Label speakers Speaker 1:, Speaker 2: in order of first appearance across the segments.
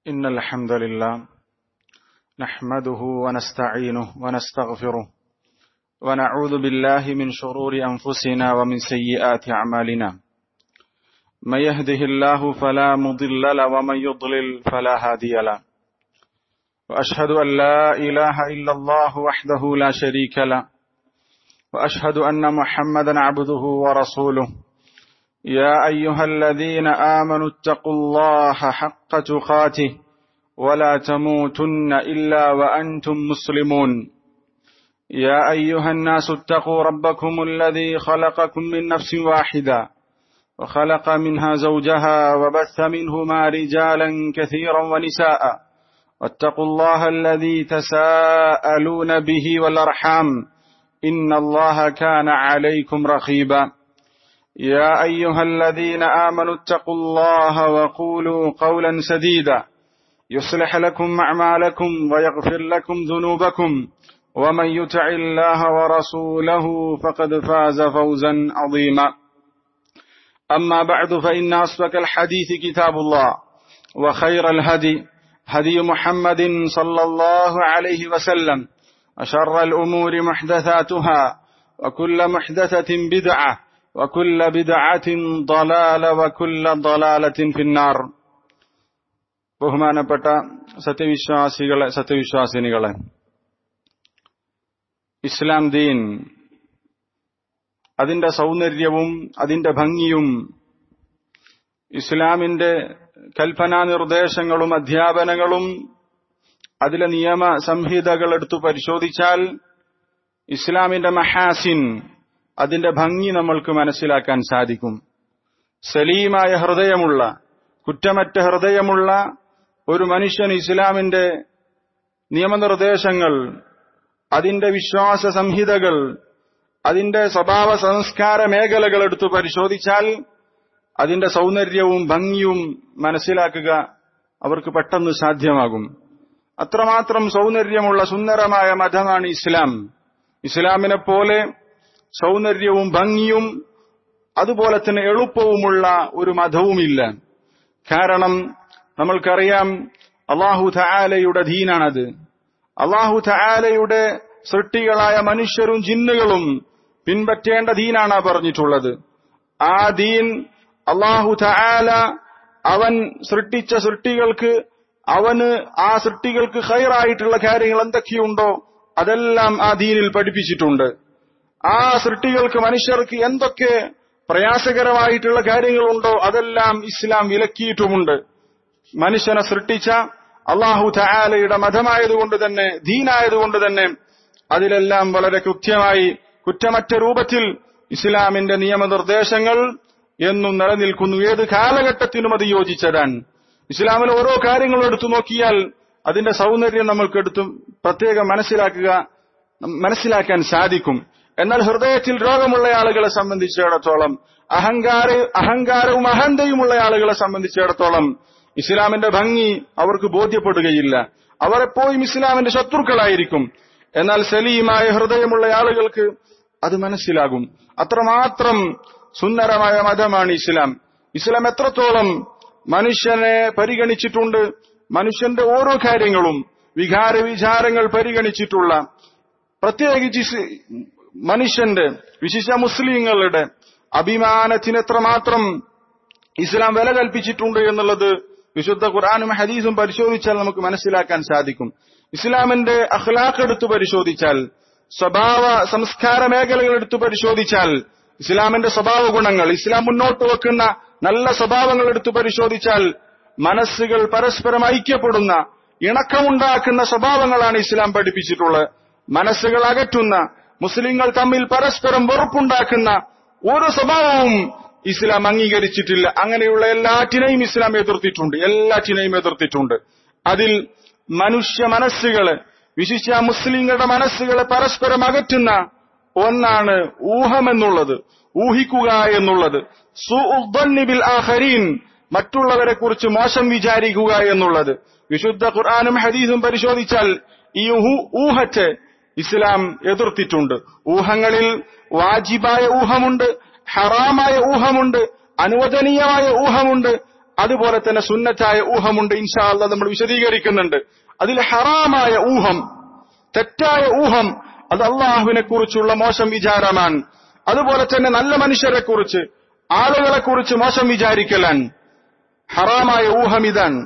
Speaker 1: إن الحمد لله نحمده ونستعينه ونستغفره ونعوذ بالله من شرور أنفسنا ومن سيئات أعمالنا من يهده الله فلا مضل له ومن يضلل فلا هادي له وأشهد أن لا إله إلا الله وحده لا شريك له وأشهد أن محمدا عبده ورسوله يا أيها الذين آمنوا اتقوا الله حق تقاته ولا تموتن إلا وأنتم مسلمون يا أيها الناس اتقوا ربكم الذي خلقكم من نفس واحدة وخلق منها زوجها وبث منهما رجالا كثيرا ونساء واتقوا الله الذي تساءلون به والأرحام إن الله كان عليكم رقيبا يا أيها الذين آمنوا اتقوا الله وقولوا قولا سديدا يصلح لكم أعمالكم ويغفر لكم ذنوبكم ومن يطع الله ورسوله فقد فاز فوزا عظيما أما بعد فإن أصدق الحديث كتاب الله وخير الهدي هدي محمد صلى الله عليه وسلم وشر الأمور محدثاتها وكل محدثة بدعة وكل بدعة ضلالة وكل ضلالة في النار ബഹുമാനപ്പെട്ട സത്യവിശ്വാസികളെ സത്യവിശ്വാസിനികളെ ഇസ്ലാം ദീൻ അതിന്റെ സൗന്ദര്യവും അതിന്റെ ഭംഗിയും ഇസ്ലാമിന്റെ കൽപ്പനാ നിർദ്ദേശങ്ങളും അധ്യാപനങ്ങളും അതിലെ നിയമ സംഹിതകൾ എടുത്തു പരിശോധിച്ചാൽ ഇസ്ലാമിന്റെ മഹാസിൻ അതിന്റെ ഭംഗി നമ്മൾക്ക് മനസ്സിലാക്കാൻ സാധിക്കും സലീമായ ഹൃദയമുള്ള കുറ്റമറ്റ ഹൃദയമുള്ള ഒരു മനുഷ്യൻ ഇസ്ലാമിന്റെ നിയമനിർദ്ദേശങ്ങൾ അതിന്റെ വിശ്വാസ സംഹിതകൾ അതിന്റെ സ്വഭാവ സംസ്കാര മേഖലകൾ എടുത്തു പരിശോധിച്ചാൽ അതിന്റെ സൗന്ദര്യവും ഭംഗിയും മനസ്സിലാക്കുക അവർക്ക് പെട്ടെന്ന് സാധ്യമാകും അത്രമാത്രം സൗന്ദര്യമുള്ള സുന്ദരമായ മതമാണ് ഇസ്ലാം ഇസ്ലാമിനെ പോലെ സൗന്ദര്യവും ഭംഗിയും അതുപോലെ തന്നെ എളുപ്പവുമുള്ള ഒരു മതവുമില്ല കാരണം നമ്മൾക്കറിയാം അള്ളാഹു ഥആലയുടെ ദീനാണത് അള്ളാഹു ഥആലയുടെ സൃഷ്ടികളായ മനുഷ്യരും ജിന്നുകളും പിൻപറ്റേണ്ട ദീനാണ് പറഞ്ഞിട്ടുള്ളത് ആ ദീൻ അള്ളാഹു ഥആല അവൻ സൃഷ്ടിച്ച സൃഷ്ടികൾക്ക് അവന് ആ സൃഷ്ടികൾക്ക് ഹൈറായിട്ടുള്ള കാര്യങ്ങൾ എന്തൊക്കെയുണ്ടോ അതെല്ലാം ആ ദീനിൽ പഠിപ്പിച്ചിട്ടുണ്ട് ആ സൃഷ്ടികൾക്ക് മനുഷ്യർക്ക് എന്തൊക്കെ പ്രയാസകരമായിട്ടുള്ള കാര്യങ്ങളുണ്ടോ അതെല്ലാം ഇസ്ലാം വിലക്കിയിട്ടുമുണ്ട് മനുഷ്യനെ സൃഷ്ടിച്ച അള്ളാഹു ഥആലയുടെ മതമായതുകൊണ്ട് തന്നെ ദീനായതുകൊണ്ട് തന്നെ അതിലെല്ലാം വളരെ കൃത്യമായി കുറ്റമറ്റ രൂപത്തിൽ ഇസ്ലാമിന്റെ നിയമനിർദ്ദേശങ്ങൾ എന്നും നിലനിൽക്കുന്നു ഏത് കാലഘട്ടത്തിനും അത് യോജിച്ചതാണ് ഇസ്ലാമിലെ ഓരോ കാര്യങ്ങളും എടുത്തു നോക്കിയാൽ അതിന്റെ സൗന്ദര്യം നമ്മൾക്ക് എടുത്തു പ്രത്യേകം മനസ്സിലാക്കുക മനസ്സിലാക്കാൻ സാധിക്കും എന്നാൽ ഹൃദയത്തിൽ രോഗമുള്ള ആളുകളെ സംബന്ധിച്ചിടത്തോളം അഹങ്കാര അഹങ്കാരവും അഹന്തയുമുള്ള ആളുകളെ സംബന്ധിച്ചിടത്തോളം ഇസ്ലാമിന്റെ ഭംഗി അവർക്ക് ബോധ്യപ്പെടുകയില്ല അവർ എപ്പോഴും ഇസ്ലാമിന്റെ ശത്രുക്കളായിരിക്കും എന്നാൽ സലീമായ ഹൃദയമുള്ള ആളുകൾക്ക് അത് മനസ്സിലാകും അത്രമാത്രം സുന്ദരമായ മതമാണ് ഇസ്ലാം ഇസ്ലാം എത്രത്തോളം മനുഷ്യനെ പരിഗണിച്ചിട്ടുണ്ട് മനുഷ്യന്റെ ഓരോ കാര്യങ്ങളും വികാര വിചാരങ്ങൾ പരിഗണിച്ചിട്ടുള്ള പ്രത്യേകിച്ച് മനുഷ്യന്റെ വിശിഷ്ട മുസ്ലിങ്ങളുടെ അഭിമാനത്തിന് എത്രമാത്രം ഇസ്ലാം വില കൽപ്പിച്ചിട്ടുണ്ട് എന്നുള്ളത് വിശുദ്ധ ഖുർആാനും ഹദീസും പരിശോധിച്ചാൽ നമുക്ക് മനസ്സിലാക്കാൻ സാധിക്കും ഇസ്ലാമിന്റെ അഖ്ലാഖ് എടുത്തു പരിശോധിച്ചാൽ സ്വഭാവ സംസ്കാര മേഖലകൾ എടുത്തു പരിശോധിച്ചാൽ ഇസ്ലാമിന്റെ സ്വഭാവ ഗുണങ്ങൾ ഇസ്ലാം മുന്നോട്ട് വെക്കുന്ന നല്ല സ്വഭാവങ്ങൾ എടുത്തു പരിശോധിച്ചാൽ മനസ്സുകൾ പരസ്പരം ഐക്യപ്പെടുന്ന ഇണക്കമുണ്ടാക്കുന്ന സ്വഭാവങ്ങളാണ് ഇസ്ലാം പഠിപ്പിച്ചിട്ടുള്ളത് മനസ്സുകൾ അകറ്റുന്ന മുസ്ലിങ്ങൾ തമ്മിൽ പരസ്പരം വെറുപ്പുണ്ടാക്കുന്ന ഒരു സ്വഭാവവും ഇസ്ലാം അംഗീകരിച്ചിട്ടില്ല അങ്ങനെയുള്ള എല്ലാറ്റിനെയും ഇസ്ലാം എതിർത്തിട്ടുണ്ട് എല്ലാറ്റിനെയും എതിർത്തിട്ടുണ്ട് അതിൽ മനുഷ്യ മനസ്സുകളെ വിശിഷ്യ മുസ്ലിങ്ങളുടെ മനസ്സുകളെ പരസ്പരം അകറ്റുന്ന ഒന്നാണ് ഊഹമെന്നുള്ളത് ഊഹിക്കുക എന്നുള്ളത് സുഉദ്ദന്നിബിൽ ആഖരീൻ മറ്റുള്ളവരെ കുറിച്ച് മോശം വിചാരിക്കുക എന്നുള്ളത് വിശുദ്ധ ഖുർആാനും ഹദീസും പരിശോധിച്ചാൽ ഈ ഊഹത്തെ ഇസ്ലാം എതിർത്തിട്ടുണ്ട് ഊഹങ്ങളിൽ വാജിബായ ഊഹമുണ്ട് ഹറാമായ ഊഹമുണ്ട് അനുവദനീയമായ ഊഹമുണ്ട് അതുപോലെ തന്നെ സുന്നത്തായ ഊഹമുണ്ട് ഇൻഷാ അല്ലാ നമ്മൾ വിശദീകരിക്കുന്നുണ്ട് അതിൽ ഹറാമായ ഊഹം തെറ്റായ ഊഹം അത് അള്ളാഹുവിനെ കുറിച്ചുള്ള മോശം വിചാരമാണ് അതുപോലെ തന്നെ നല്ല മനുഷ്യരെ കുറിച്ച് ആളുകളെ കുറിച്ച് മോശം വിചാരിക്കലാൻ ഹറാമായ ഊഹം ഇതാണ്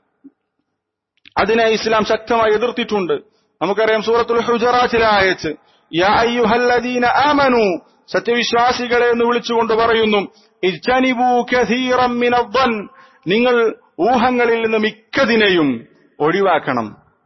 Speaker 1: അതിനെ ഇസ്ലാം ശക്തമായി എതിർത്തിട്ടുണ്ട് നമുക്കറിയാം സൂറത്തുൽ ഹുജറാത്തിലെ ആയത്ത് യാ അയ്യുഹല്ലദീന ആമനു സത്യവിശ്വാസികളെ എന്ന് വിളിച്ചുകൊണ്ട് പറയുന്നു ഇജ്തനിബൂ കസീറം മിനദ്ദൻ നിങ്ങൾ ഊഹങ്ങളിൽ നിന്ന് മിക്കതിനെയും ഒഴിവാക്കണം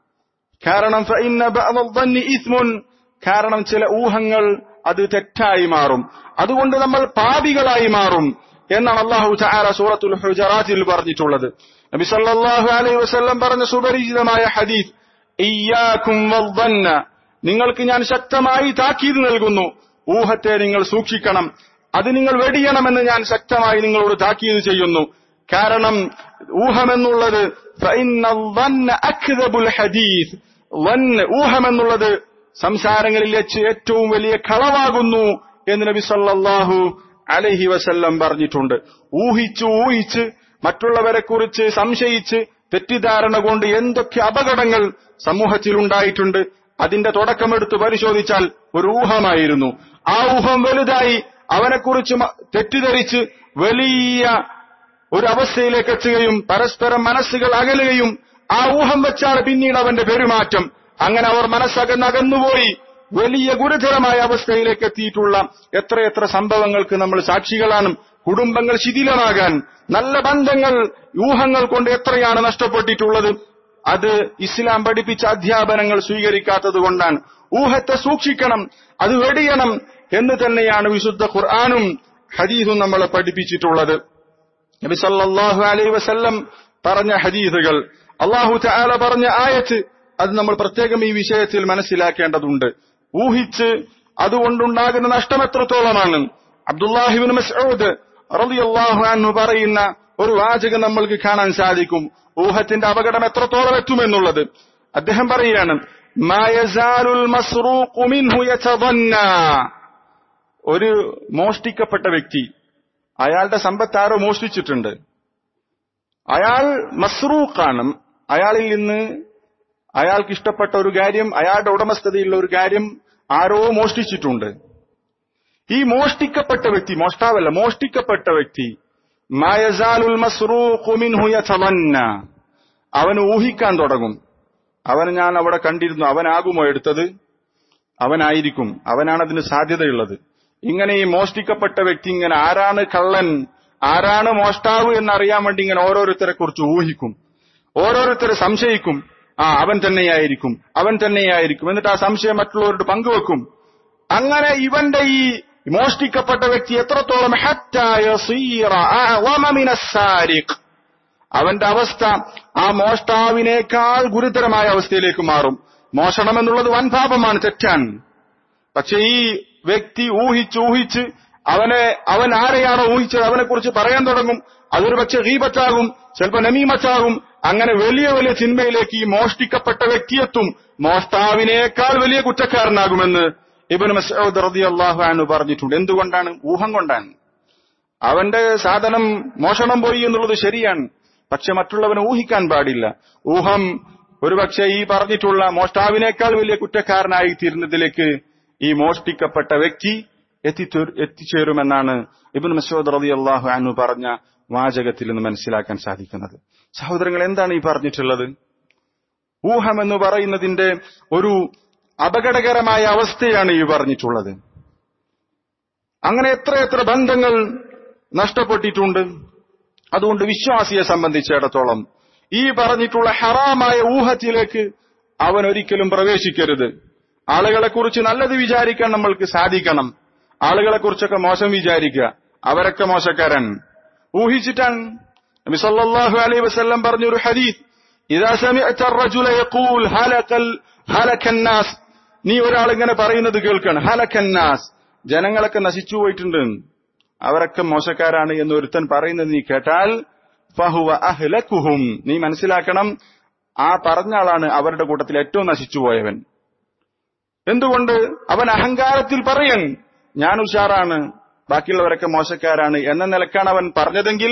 Speaker 1: കാരണം ഫഇന്ന ബഅദദ്ദന്നി ഇസ്മുൻ കാരണം ചില ഊഹങ്ങൾ അത് തെറ്റായി മാറും അതുകൊണ്ട് നമ്മൾ പാപികളായി മാറും എന്നാണ് അള്ളാഹു തആല സൂറത്തുൽ ഹുജറാത്തിൽ പറഞ്ഞിട്ടുള്ളത് നബി സല്ലല്ലാഹു അലൈഹി വസല്ലം പറഞ്ഞ സുപരിചിതമായ ഹദീസ് ഇയ്യാകും വദ്ദന്ന നിങ്ങൾക്ക് ഞാൻ ശക്തമായി താക്കീത് നൽകുന്നു ഊഹത്തെ നിങ്ങൾ സൂക്ഷിക്കണം അത് നിങ്ങൾ വെടിയണമെന്ന് ഞാൻ ശക്തമായി നിങ്ങളോട് താക്കീത് ചെയ്യുന്നു കാരണം ഊഹമെന്നുള്ളത് فإن الظن أكذب الحديث ظن ഊഹമെന്നുള്ളത് സംസാരങ്ങളിൽ വെച്ച് ഏറ്റവും വലിയ കളവാകുന്നു എന്ന് നബി സല്ലല്ലാഹു അലൈഹി വസല്ലം പറഞ്ഞിട്ടുണ്ട് ഊഹിച്ച് ഊഹിച്ച് മറ്റുള്ളവരെ കുറിച്ച് സംശയിച്ച് തെറ്റിദ്ധാരണ കൊണ്ട് എന്തൊക്കെ അപകടങ്ങൾ സമൂഹത്തിൽ ഉണ്ടായിട്ടുണ്ട് അതിന്റെ തുടക്കമെടുത്ത് പരിശോധിച്ചാൽ ഒരു ഊഹമായിരുന്നു ആ ഊഹം വലുതായി അവനെക്കുറിച്ച് മ- തെറ്റിദ്ധരിച്ച് വലിയ ഒരു അവസ്ഥയിലേക്ക് എത്തുകയും പരസ്പരം മനസ്സുകൾ അകലുകയും ആ ഊഹം വെച്ചാണ് പിന്നീട് അവന്റെ പെരുമാറ്റം അങ്ങനെ അവർ മനസ്സകന്നകന്നുപോയി വലിയ ഗുരുതരമായ അവസ്ഥയിലേക്ക് എത്തിയിട്ടുള്ള എത്രയെത്ര സംഭവങ്ങൾക്ക് നമ്മൾ സാക്ഷികളാണ് കുടുംബങ്ങൾ ശിഥിലമാകാൻ നല്ല ബന്ധങ്ങൾ ഊഹങ്ങൾ കൊണ്ട് എത്രയാണ് നഷ്ടപ്പെട്ടിട്ടുള്ളത് അത് ഇസ്ലാം പഠിപ്പിച്ച അധ്യാപനങ്ങൾ സ്വീകരിക്കാത്തത് കൊണ്ടാണ് ഊഹത്തെ സൂക്ഷിക്കണം അത് വെടിയണം എന്ന് തന്നെയാണ് വിശുദ്ധ ഖുർആാനും ഹദീസും നമ്മളെ പഠിപ്പിച്ചിട്ടുള്ളത് നബി സല്ലല്ലാഹു അലൈഹി വസല്ലം പറഞ്ഞ ഹദീസുകൾ അള്ളാഹു തആല പറഞ്ഞ ആയത്ത് അത് നമ്മൾ പ്രത്യേകം ഈ വിഷയത്തിൽ മനസ്സിലാക്കേണ്ടതുണ്ട് ഊഹിച്ച് അതുകൊണ്ടുണ്ടാകുന്ന നഷ്ടം എത്രത്തോളമാണ് അബ്ദുല്ലാഹിബിൻ മസ്ഊദ് റളിയല്ലാഹു അൻഹു പറയുന്ന ഒരു വാചകം നമ്മൾക്ക് കാണാൻ സാധിക്കും ഊഹത്തിന്റെ അപകടം എത്രത്തോളം എത്തുമെന്നുള്ളത് അദ്ദേഹം പറയുകയാണ് "മാ യസാലുൽ മസ്റൂഖു മിൻഹു യതദന്നാ." ഒരു മോഷ്ടിക്കപ്പെട്ട വ്യക്തി അയാളുടെ സമ്പത്ത് ആരോ മോഷ്ടിച്ചിട്ടുണ്ട് അയാൾ മസ്റൂഖാണ് അയാളിൽ നിന്ന് അയാൾക്ക് ഇഷ്ടപ്പെട്ട ഒരു കാര്യം അയാളുടെ ഉടമസ്ഥതയിലുള്ള ഒരു കാര്യം ആരോ മോഷ്ടിച്ചിട്ടുണ്ട് ഈ മോഷ്ടിക്കപ്പെട്ട വ്യക്തി മോഷ്ടാവല്ല മോഷ്ടിക്കപ്പെട്ട വ്യക്തി മായസാലുൽ മസ്റൂഖു മിൻഹു യതമന്ന അവൻ ഊഹിക്കാൻ തുടങ്ങും അവൻ ഞാൻ അവിടെ കണ്ടിരുന്നു അവനാകുമോ എടുത്തത് അവനായിരിക്കും അവനാണ് അതിന് സാധ്യതയുള്ളത് ഇങ്ങനെ ഈ മോഷ്ടിക്കപ്പെട്ട വ്യക്തി ഇങ്ങനെ ആരാണ് കള്ളൻ ആരാണ് മോഷ്ടാവ് എന്നറിയാൻ വേണ്ടി ഇങ്ങനെ ഓരോരുത്തരെ കുറിച്ച് ഊഹിക്കും ഓരോരുത്തരെ സംശയിക്കും ആ അവൻ തന്നെയായിരിക്കും അവൻ തന്നെയായിരിക്കും എന്നിട്ട് ആ സംശയം മറ്റുള്ളവരോട് പങ്കുവെക്കും അങ്ങനെ ഇവന്റെ ഈ മോഷ്ടിക്കപ്പെട്ട വ്യക്തി എത്രത്തോളം ഹത്താ യസീറ അഅളമ മിനസ്സാരിഖ്. അവന്റെ അവസ്ഥ ആ മോഷ്ടാവിനേക്കാൾ ഗുരുതരമായ അവസ്ഥയിലേക്ക് മാറും മോഷണം എന്നുള്ളത് വൻ പാപമാണ് തെറ്റാണ് പക്ഷെ ഈ വ്യക്തി ഊഹിച്ച് ഊഹിച്ച് അവനെ അവൻ ആരെയാണോ ഊഹിച്ചത് അവനെ കുറിച്ച് പറയാൻ തുടങ്ങും അതൊരു പക്ഷെ ഗീബത്താകും ചിലപ്പോൾ നമീമത്താകും അങ്ങനെ വലിയ വലിയ ചിന്മയിലേക്ക് ഈ മോഷ്ടിക്കപ്പെട്ട വ്യക്തിയെത്തും മോഷ്ടാവിനേക്കാൾ വലിയ കുറ്റക്കാരനാകുമെന്ന് ഇബൻ മസൂദ് റളിയല്ലാഹു അൻഹു പറഞ്ഞിട്ടുണ്ട് എന്തുകൊണ്ടാണ് ഊഹം കൊണ്ടാണ് അവന്റെ സാധനം മോഷണം പോയി എന്നുള്ളത് ശരിയാണ് പക്ഷെ മറ്റുള്ളവനെ ഊഹിക്കാൻ പാടില്ല ഊഹം ഒരുപക്ഷെ ഈ പറഞ്ഞിട്ടുള്ള മോഷ്ടാവിനേക്കാൾ വലിയ കുറ്റക്കാരനായി തീരുന്നതിലേക്ക് ഈ മോഷ്ടിക്കപ്പെട്ട വ്യക്തി എത്തിച്ചേർ- എത്തിച്ചേരുമെന്നാണ് ഇബിൻ മസൂദ് റതി അള്ളാഹു അനു പറഞ്ഞ വാചകത്തിൽ നിന്ന് മനസ്സിലാക്കാൻ സാധിക്കുന്നത് സഹോദരങ്ങൾ എന്താണ് ഈ പറഞ്ഞിട്ടുള്ളത് ഊഹം എന്ന് പറയുന്നതിന്റെ ഒരു അപകടകരമായ അവസ്ഥയാണ് ഈ പറഞ്ഞിട്ടുള്ളത് അങ്ങനെ എത്രയെത്ര ബന്ധങ്ങൾ നഷ്ടപ്പെട്ടിട്ടുണ്ട് അതുകൊണ്ട് വിശ്വാസിയെ സംബന്ധിച്ചിടത്തോളം ഈ പറഞ്ഞിട്ടുള്ള ഹറാമായ ഊഹത്തിലേക്ക് അവൻ ഒരിക്കലും പ്രവേശിക്കരുത് ആളുകളെ കുറിച്ച് നല്ലത് വിചാരിക്കാൻ നമ്മൾക്ക് സാധിക്കണം ആളുകളെ കുറിച്ചൊക്കെ മോശം വിചാരിക്കുക അവരൊക്കെ മോശക്കാരൻ ഊഹിച്ചിട്ടാണ് നബി സല്ലല്ലാഹു അലൈഹി വസല്ലം പറഞ്ഞ ഒരു ഹദീസ് ഇദാ സമിഅത الرجل يقول هلك ال- هلك الناس നീ ഒരാൾ ഇങ്ങനെ പറയുന്നത് കേൾക്കണം ഹലക്കൻ നാസ് ജനങ്ങളൊക്കെ നശിച്ചു പോയിട്ടുണ്ട് അവരൊക്കെ മോശക്കാരാണ് എന്ന് ഒരുത്തൻ പറയുന്നത് നീ കേട്ടാൽ ഫഹുവ അഹ്ലക്കുഹും നീ മനസ്സിലാക്കണം ആ പറഞ്ഞ ആളാണ് അവരുടെ കൂട്ടത്തിൽ ഏറ്റവും നശിച്ചു പോയവൻ എന്തുകൊണ്ട് അവൻ അഹങ്കാരത്തിൽ പറയൻ ഞാൻ ഉഷാറാണ് ബാക്കിയുള്ളവരൊക്കെ മോശക്കാരാണ് എന്ന നിലക്കാണ് അവൻ പറഞ്ഞതെങ്കിൽ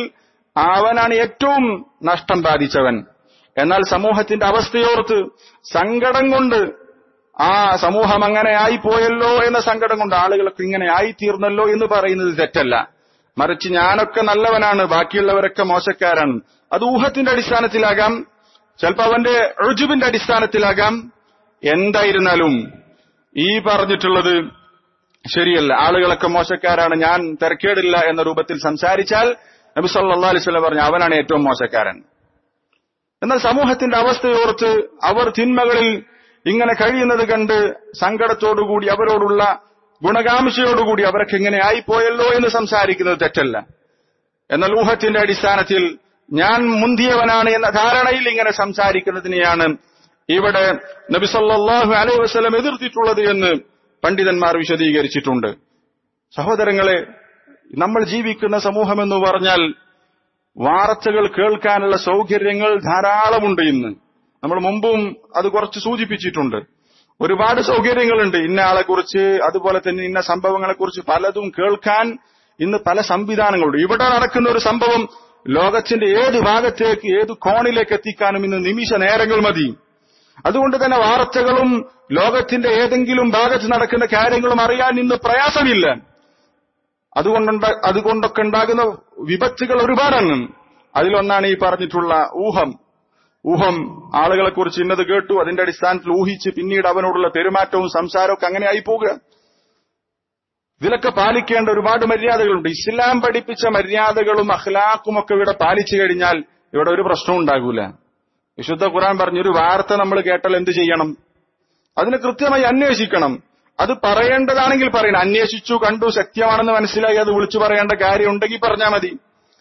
Speaker 1: അവനാണ് ഏറ്റവും നഷ്ടം ബാധിച്ചവൻ എന്നാൽ സമൂഹത്തിന്റെ അവസ്ഥയോർത്ത് സങ്കടം കൊണ്ട് ആ സമൂഹം അങ്ങനെ ആയിപ്പോയല്ലോ എന്ന സങ്കടം കൊണ്ട് ആളുകൾക്ക് ഇങ്ങനെ ആയിത്തീർന്നല്ലോ എന്ന് പറയുന്നത് തെറ്റല്ല മറിച്ച് ഞാനൊക്കെ നല്ലവനാണ് ബാക്കിയുള്ളവരൊക്കെ മോശക്കാരാണ് അത് ഊഹത്തിന്റെ അടിസ്ഥാനത്തിലാകാം ചിലപ്പോ അവന്റെ ഋജുവിന്റെ അടിസ്ഥാനത്തിലാകാം എന്തായിരുന്നാലും ഈ പറഞ്ഞിട്ടുള്ളത് ശരിയല്ല ആളുകളൊക്കെ മോശക്കാരാണ് ഞാൻ തിരക്കേടില്ല എന്ന രൂപത്തിൽ സംസാരിച്ചാൽ നബി സല്ലാ അലൈവല്ലം പറഞ്ഞു അവനാണ് ഏറ്റവും മോശക്കാരൻ എന്നാൽ സമൂഹത്തിന്റെ അവസ്ഥയോർത്ത് അവർ തിന്മകളിൽ ഇങ്ങനെ കഴിയുന്നത് കണ്ട് സങ്കടത്തോടുകൂടി അവരോടുള്ള ഗുണകാംക്ഷയോടുകൂടി അവരൊക്കെ ഇങ്ങനെ ആയിപ്പോയല്ലോ എന്ന് സംസാരിക്കുന്നത് തെറ്റല്ല എന്നാൽ ഊഹത്തിന്റെ അടിസ്ഥാനത്തിൽ ഞാൻ മുന്തിയവനാണ് എന്ന ധാരണയിൽ ഇങ്ങനെ സംസാരിക്കുന്നതിനെയാണ് ഇവിടെ നബിസല്ലാഹു അലൈഹി വസ്ലം എതിർത്തിട്ടുള്ളത് എന്ന് പണ്ഡിതന്മാർ വിശദീകരിച്ചിട്ടുണ്ട് സഹോദരങ്ങളെ നമ്മൾ ജീവിക്കുന്ന സമൂഹം എന്ന് പറഞ്ഞാൽ വാർത്തകൾ കേൾക്കാനുള്ള സൗകര്യങ്ങൾ ധാരാളമുണ്ട് ഇന്ന് നമ്മൾ മുമ്പും അത് കുറച്ച് സൂചിപ്പിച്ചിട്ടുണ്ട് ഒരുപാട് സൗകര്യങ്ങളുണ്ട് ഇന്ന ആളെ കുറിച്ച് അതുപോലെ തന്നെ ഇന്ന സംഭവങ്ങളെ കുറിച്ച് പലതും കേൾക്കാൻ ഇന്ന് പല സംവിധാനങ്ങളുണ്ട് ഇവിടെ നടക്കുന്ന ഒരു സംഭവം ലോകത്തിന്റെ ഏത് ഭാഗത്തേക്ക് ഏത് കോണിലേക്ക് എത്തിക്കാനും ഇന്ന് നിമിഷ നേരങ്ങൾ മതി അതുകൊണ്ട് തന്നെ വാർത്തകളും ലോകത്തിന്റെ ഏതെങ്കിലും ഭാഗത്ത് നടക്കുന്ന കാര്യങ്ങളും അറിയാൻ ഇന്ന് പ്രയാസമില്ല അതുകൊണ്ടുണ്ട അതുകൊണ്ടൊക്കെ ഉണ്ടാകുന്ന വിപത്തുകൾ ഒരുപാടാണ് അതിലൊന്നാണ് ഈ പറഞ്ഞിട്ടുള്ള ഊഹം ഊഹം ആളുകളെ കുറിച്ച് ഇന്നത് കേട്ടു അതിന്റെ അടിസ്ഥാനത്തിൽ ഊഹിച്ച് പിന്നീട് അവനോടുള്ള പെരുമാറ്റവും സംസാരവും അങ്ങനെ ആയി പോകുക ഇതിലൊക്കെ പാലിക്കേണ്ട ഒരുപാട് മര്യാദകളുണ്ട് ഇസ്ലാം പഠിപ്പിച്ച മര്യാദകളും അഖ്ലാഖും ഒക്കെ ഇവിടെ പാലിച്ചു കഴിഞ്ഞാൽ ഇവിടെ ഒരു പ്രശ്നവും ഉണ്ടാകൂല വിശുദ്ധ ഖുറാൻ പറഞ്ഞൊരു വാർത്ത നമ്മൾ കേട്ടാൽ എന്ത് ചെയ്യണം അതിന് കൃത്യമായി അന്വേഷിക്കണം അത് പറയേണ്ടതാണെങ്കിൽ പറയണം അന്വേഷിച്ചു കണ്ടു സത്യമാണെന്ന് മനസ്സിലായി അത് വിളിച്ചു പറയേണ്ട കാര്യം ഉണ്ടെങ്കിൽ പറഞ്ഞാൽ മതി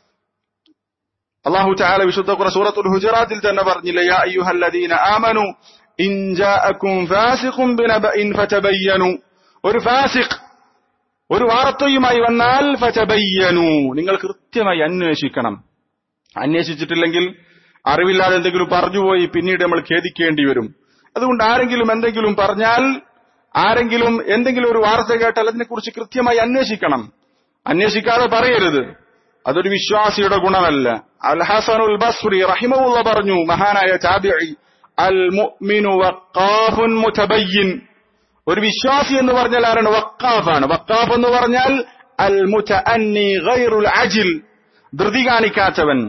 Speaker 1: അള്ളാഹു ചാല വിശുദ്ധ ഖുറ സൂറത്തുൽ ഹുജറാത്തിൽ തന്നെ പറഞ്ഞില്ലേ യാ അയ്യുഹല്ലദീന ആമനു ഇൻ ജാഅക്കും ഫാസിഖും ബിനബഇൻ ഫതബയ്യനു ഒരു ഫാസിഖ് ഒരു വാർത്തയുമായി വന്നാൽ ഫതബയ്യനു നിങ്ങൾ കൃത്യമായി അന്വേഷിക്കണം അന്വേഷിച്ചിട്ടില്ലെങ്കിൽ അറിവില്ലാതെ എന്തെങ്കിലും പറഞ്ഞുപോയി പിന്നീട് നമ്മൾ ഖേദിക്കേണ്ടി വരും അതുകൊണ്ട് ആരെങ്കിലും എന്തെങ്കിലും പറഞ്ഞാൽ ആരെങ്കിലും എന്തെങ്കിലും ഒരു വാർത്ത കേട്ടാൽ അതിനെക്കുറിച്ച് കൃത്യമായി അന്വേഷിക്കണം അന്വേഷിക്കാതെ പറയരുത് അതൊരു വിശ്വാസിയുടെ ഗുണമല്ല അൽ ഹസനുൽ ബസ്രി റഹിമുള്ള പറഞ്ഞു മഹാനായ ചാബിഇ അൽ മുഅ്മിനു വഖാഫുൻ മുതബയ്യിൻ ഒരു വിശ്വാസി എന്ന് പറഞ്ഞാൽ ആരാണ് വക്കാഫാണ് വക്കാഫ് എന്ന് പറഞ്ഞാൽ അൽ മുതഅന്നി ഗൈറുൽ അജിൽ ധൃതി കാണിക്കാത്തവൻ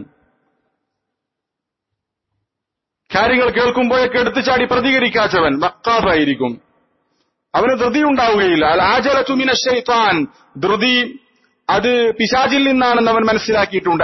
Speaker 1: കാര്യങ്ങൾ കേൾക്കുമ്പോഴൊക്കെ എടുത്തു ചാടി പ്രതികരിക്കാത്തവൻ വക്കാഫായിരിക്കും അവന് ധൃതി ഉണ്ടാവുകയില്ല അൽ ആജലത്തുമിന ഷെയ്ത്താൻ ധൃതി അത് പിശാചിൽ നിന്നാണെന്ന് അവൻ മനസ്സിലാക്കിയിട്ടുണ്ട്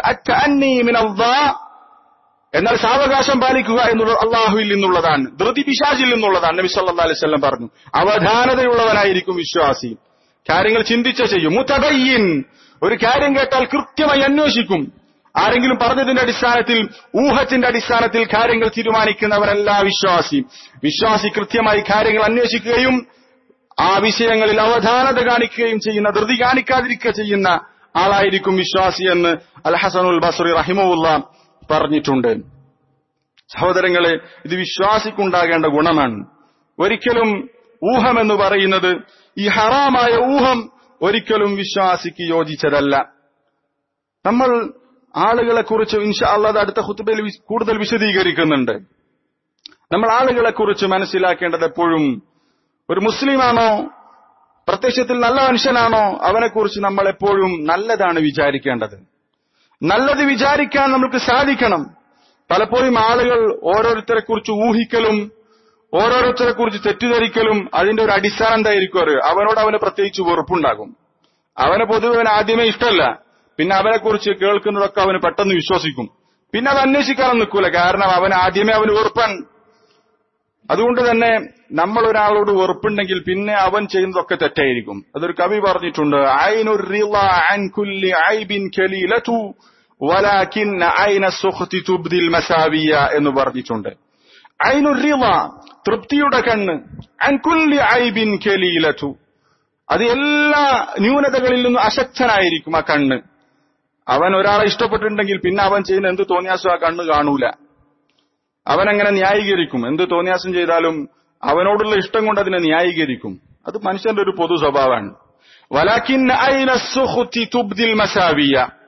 Speaker 1: എന്നാൽ സാവകാശം പാലിക്കുക എന്നുള്ളത് അള്ളാഹുവിൽ നിന്നുള്ളതാണ് ധൃതി പിശാചിൽ നിന്നുള്ളതാണ് നബി സല്ലാ അലൈഹി സ്വല്ലം പറഞ്ഞു അവധാനതയുള്ളവനായിരിക്കും വിശ്വാസി കാര്യങ്ങൾ ചിന്തിച്ച ചെയ്യും മുത്തബയ്യൻ ഒരു കാര്യം കേട്ടാൽ കൃത്യമായി അന്വേഷിക്കും ആരെങ്കിലും പറഞ്ഞതിന്റെ അടിസ്ഥാനത്തിൽ ഊഹത്തിന്റെ അടിസ്ഥാനത്തിൽ കാര്യങ്ങൾ തീരുമാനിക്കുന്നവരല്ല വിശ്വാസി വിശ്വാസി കൃത്യമായി കാര്യങ്ങൾ അന്വേഷിക്കുകയും ആ വിഷയങ്ങളിൽ അവധാനത കാണിക്കുകയും ചെയ്യുന്ന ധൃതി കാണിക്കാതിരിക്കുക ചെയ്യുന്ന ആളായിരിക്കും വിശ്വാസി എന്ന് അൽ ഹസനുൽ ബസറി റഹിമുല്ല പറഞ്ഞിട്ടുണ്ട് സഹോദരങ്ങളെ ഇത് വിശ്വാസിക്കുണ്ടാകേണ്ട ഗുണമാണ് ഒരിക്കലും ഊഹം എന്ന് പറയുന്നത് ഈ ഹറാമായ ഊഹം ഒരിക്കലും വിശ്വാസിക്ക് യോജിച്ചതല്ല നമ്മൾ ആളുകളെ കുറിച്ച് ഇൻഷാ അള്ളാഹ് അടുത്ത ഹുത്തുബയിൽ കൂടുതൽ വിശദീകരിക്കുന്നുണ്ട് നമ്മൾ ആളുകളെ കുറിച്ച് മനസ്സിലാക്കേണ്ടത് എപ്പോഴും ഒരു മുസ്ലിമാണോ പ്രത്യക്ഷത്തിൽ നല്ല മനുഷ്യനാണോ അവനെക്കുറിച്ച് നമ്മൾ എപ്പോഴും നല്ലതാണ് വിചാരിക്കേണ്ടത് നല്ലത് വിചാരിക്കാൻ നമുക്ക് സാധിക്കണം പലപ്പോഴും ആളുകൾ ഓരോരുത്തരെ കുറിച്ച് ഊഹിക്കലും ഓരോരുത്തരെ കുറിച്ച് തെറ്റിദ്ധരിക്കലും അതിന്റെ ഒരു അടിസ്ഥാനം എന്തായിരിക്കും അറിയോ അവനോട് അവന് പ്രത്യേകിച്ച് വെറുപ്പുണ്ടാകും അവനെ പൊതുവെ അവന് ആദ്യമേ ഇഷ്ടമല്ല പിന്നെ അവനെ കുറിച്ച് കേൾക്കുന്നതൊക്കെ അവന് പെട്ടെന്ന് വിശ്വസിക്കും പിന്നെ അത് അന്വേഷിക്കാനും നിൽക്കൂല കാരണം അവൻ ആദ്യമേ അവന് വെറുപ്പാണ് അതുകൊണ്ട് തന്നെ നമ്മൾ ഒരാളോട് വെറുപ്പുണ്ടെങ്കിൽ പിന്നെ അവൻ ചെയ്യുന്നതൊക്കെ തെറ്റായിരിക്കും അതൊരു കവി പറഞ്ഞിട്ടുണ്ട് ഐനുർ റിള അൻ കുല്ലി ഐബിൻ കലീലതു വലാകിൻ ഐന സുഖ്തി തുബ്ദിൽ മസാവിയ എന്ന് പറഞ്ഞിട്ടുണ്ട് ഐനുർ റിള തൃപ്തിയുടെ കണ്ണ് അൻ കുല്ലി ഐബിൻ കലീലതു അത് എല്ലാ ന്യൂനതകളിൽ നിന്നും അശക്തനായിരിക്കും ആ കണ്ണ് അവൻ ഒരാളെ ഇഷ്ടപ്പെട്ടിട്ടുണ്ടെങ്കിൽ പിന്നെ അവൻ ചെയ്യുന്ന എന്ത് തോന്നിയാസോ ആ കണ്ണ് കാണൂല അവൻ അങ്ങനെ ന്യായീകരിക്കും എന്ത് തോന്നിയാസം ചെയ്താലും അവനോടുള്ള ഇഷ്ടം കൊണ്ട് അതിനെ ന്യായീകരിക്കും അത് മനുഷ്യന്റെ ഒരു പൊതു സ്വഭാവമാണ് വലാക്കിൻ തുബ്ദിൽ മസാവിയ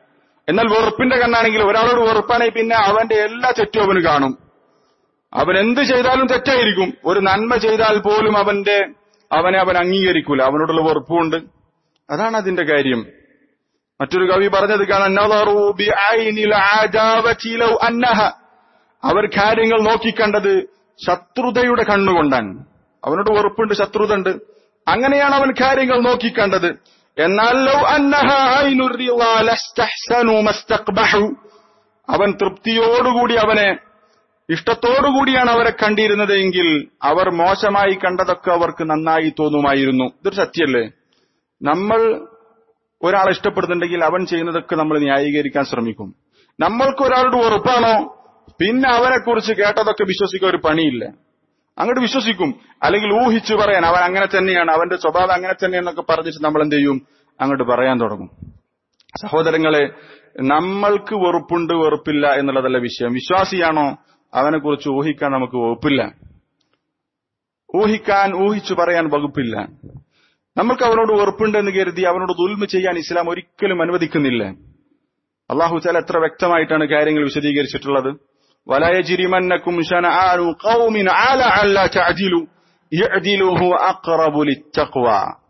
Speaker 1: എന്നാൽ വെറുപ്പിന്റെ കണ്ണാണെങ്കിൽ ഒരാളോട് വെറുപ്പാണെങ്കിൽ പിന്നെ അവന്റെ എല്ലാ തെറ്റും അവന് കാണും അവൻ എന്ത് ചെയ്താലും തെറ്റായിരിക്കും ഒരു നന്മ ചെയ്താൽ പോലും അവന്റെ അവനെ അവൻ അംഗീകരിക്കൂല അവനോടുള്ള വെറുപ്പുണ്ട് അതാണ് അതിന്റെ കാര്യം മറ്റൊരു കവി പറഞ്ഞത് കാണാൻ നളറു ബിഐനിൽ ആദാവതി ലൗ അന്നഹ അവർ കാര്യങ്ങൾ നോക്കിക്കണ്ടത് ശത്രുതയുടെ കണ്ണുകൊണ്ടാണ് അവനോട് വെറുപ്പുണ്ട് ശത്രുത ഉണ്ട് അങ്ങനെയാണ് അവൻ കാര്യങ്ങൾ നോക്കിക്കണ്ടത് എന്നാൽ ലൗ അന്നഹ ഐനുർ റിളാ ലസ്തഹ്സനു മസ്തഖ്ബഹു അവൻ തൃപ്തിയോടുകൂടി അവനെ ഇഷ്ടത്തോടുകൂടിയാണ് അവരെ കണ്ടിരുന്നത് എങ്കിൽ അവർ മോശമായി കണ്ടതൊക്കെ അവർക്ക് നന്നായി തോന്നുമായിരുന്നു ഇതൊരു സത്യല്ലേ നമ്മൾ ഒരാളെ ഇഷ്ടപ്പെടുന്നുണ്ടെങ്കിൽ അവൻ ചെയ്യുന്നതൊക്കെ നമ്മൾ ന്യായീകരിക്കാൻ ശ്രമിക്കും നമ്മൾക്ക് ഒരാളോട് ഉറപ്പാണോ പിന്നെ അവനെ കുറിച്ച് കേട്ടതൊക്കെ വിശ്വസിക്കാൻ ഒരു പണിയില്ല അങ്ങോട്ട് വിശ്വസിക്കും അല്ലെങ്കിൽ ഊഹിച്ചു പറയാൻ അവൻ അങ്ങനെ തന്നെയാണ് അവന്റെ സ്വഭാവം അങ്ങനെ തന്നെയെന്നൊക്കെ പറഞ്ഞിട്ട് നമ്മൾ എന്ത് ചെയ്യും അങ്ങോട്ട് പറയാൻ തുടങ്ങും സഹോദരങ്ങളെ നമ്മൾക്ക് വെറുപ്പുണ്ട് വെറുപ്പില്ല എന്നുള്ളതല്ല വിഷയം വിശ്വാസിയാണോ അവനെ കുറിച്ച് ഊഹിക്കാൻ നമുക്ക് വകുപ്പില്ല ഊഹിക്കാൻ ഊഹിച്ചു പറയാൻ വകുപ്പില്ല നമ്മൾക്ക് അവനോട് വെറുപ്പുണ്ട് എന്ന് കരുതി അവനോട് ദുൽമ ചെയ്യാൻ ഇസ്ലാം ഒരിക്കലും അനുവദിക്കുന്നില്ല അള്ളാഹു ചാല എത്ര വ്യക്തമായിട്ടാണ് കാര്യങ്ങൾ വിശദീകരിച്ചിട്ടുള്ളത് വലയജിരിമന്നക്കും ഷനആനു ഖൗമിൻ അല അല്ല തഅദിലു യഅദിലു ഹുവ അഖറബു ലിത്തഖ്വ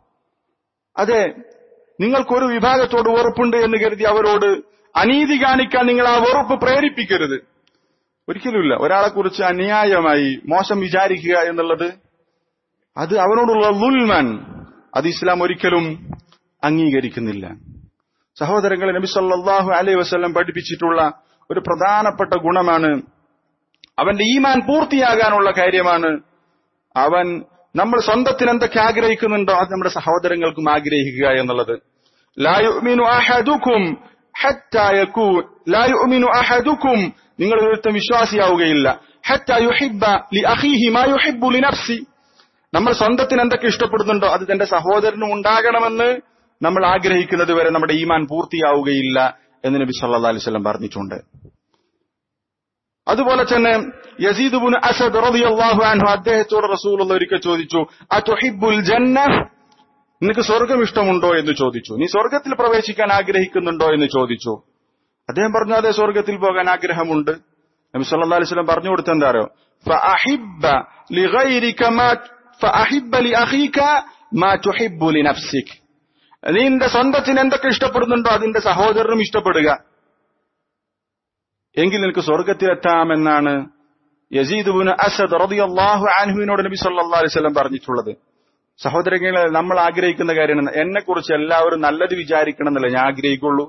Speaker 1: അതെ നിങ്ങൾക്കൊരു വിഭാഗത്തോട് വെറുപ്പുണ്ട് എന്ന് കരുതി അവരോട് അനീതി കാണിക്കാൻ നിങ്ങൾ ആ വെറുപ്പ് പ്രേരിപ്പിക്കരുത് ഒരിക്കലുമില്ല ഒരാളെ കുറിച്ച് അന്യായമായി മോശം വിചാരിക്കുക എന്നുള്ളത് അത് അവനോടുള്ള ലുൽമൻ അത് ഇസ്ലാം ഒരിക്കലും അംഗീകരിക്കുന്നില്ല സഹോദരങ്ങളെ നബി സല്ലല്ലാഹു അലൈഹി വസല്ലം പഠിപ്പിച്ചിട്ടുള്ള ഒരു പ്രധാനപ്പെട്ട ഗുണമാണ് അവന്റെ ഈമാൻ പൂർത്തിയാകാനുള്ള കാര്യമാണ് അവൻ നമ്മൾ സ്വന്തത്തിന് എന്തൊക്കെ ആഗ്രഹിക്കുന്നുണ്ടോ അത് നമ്മുടെ സഹോദരങ്ങൾക്കും ആഗ്രഹിക്കുക എന്നുള്ളത് ലാ യുഅ്മിനു അഹദുക്കും ഹത്താ യകൂൻ ലാ യുഅ്മിനു അഹദുക്കും നിങ്ങൾ ഒരുത്തം വിശ്വാസിയാവുകയില്ല ഹത്താ യുഹിബ്ബ ലി അഖീഹി മാ യുഹിബ്ബു ലി നഫ്സി നമ്മൾ സ്വന്തത്തിന് എന്തൊക്കെ ഇഷ്ടപ്പെടുന്നുണ്ടോ അത് തന്റെ സഹോദരനും ഉണ്ടാകണമെന്ന് നമ്മൾ ആഗ്രഹിക്കുന്നത് വരെ നമ്മുടെ ഈമാൻ പൂർത്തിയാവുകയില്ല എന്ന് നബി സല്ലല്ലാഹു അലൈഹി വസല്ലം പറഞ്ഞിട്ടുണ്ട് അതുപോലെ തന്നെ യസീദ് ബിൻ അസദ് റളിയല്ലാഹു അൻഹു അദ്ദേഹത്തോട് റസൂലുള്ള ഒരിക്കൽ ചോദിച്ചു അതുഹിബ്ബുൽ ജന്ന നിനക്ക് സ്വർഗം ഇഷ്ടമുണ്ടോ എന്ന് ചോദിച്ചു നീ സ്വർഗത്തിൽ പ്രവേശിക്കാൻ ആഗ്രഹിക്കുന്നുണ്ടോ എന്ന് ചോദിച്ചു അദ്ദേഹം പറഞ്ഞു അതെ സ്വർഗത്തിൽ പോകാൻ ആഗ്രഹമുണ്ട് നബി സല്ലല്ലാഹു അലൈഹി വസല്ലം പറഞ്ഞു കൊടുത്ത എന്താ അറിയോ ഫഅഹിബ്ബ ലിഗൈരിക മാ ഫഅഹിബ്ബ ലിഅഖീക മാ തുഹിബ്ബു ലിനഫ്സിക് നിന്റെ സ്വന്തത്തിന് എന്തൊക്കെ ഇഷ്ടപ്പെടുന്നുണ്ടോ അതിന്റെ സഹോദരനും ഇഷ്ടപ്പെടുക എങ്കിൽ നിനക്ക് സ്വർഗത്തിലെത്താമെന്നാണ് യസീദ് ബിൻ അസദ് റളിയല്ലാഹു അൻഹുവിനോട് നബി സല്ലല്ലാഹു അലൈഹി വസല്ലം പറഞ്ഞിട്ടുള്ളത് സഹോദരങ്ങളെ നമ്മൾ ആഗ്രഹിക്കുന്ന കാര്യമാണ് എന്നെ കുറിച്ച് എല്ലാവരും നല്ലത് വിചാരിക്കണം എന്നല്ല ഞാൻ ആഗ്രഹിക്കുള്ളൂ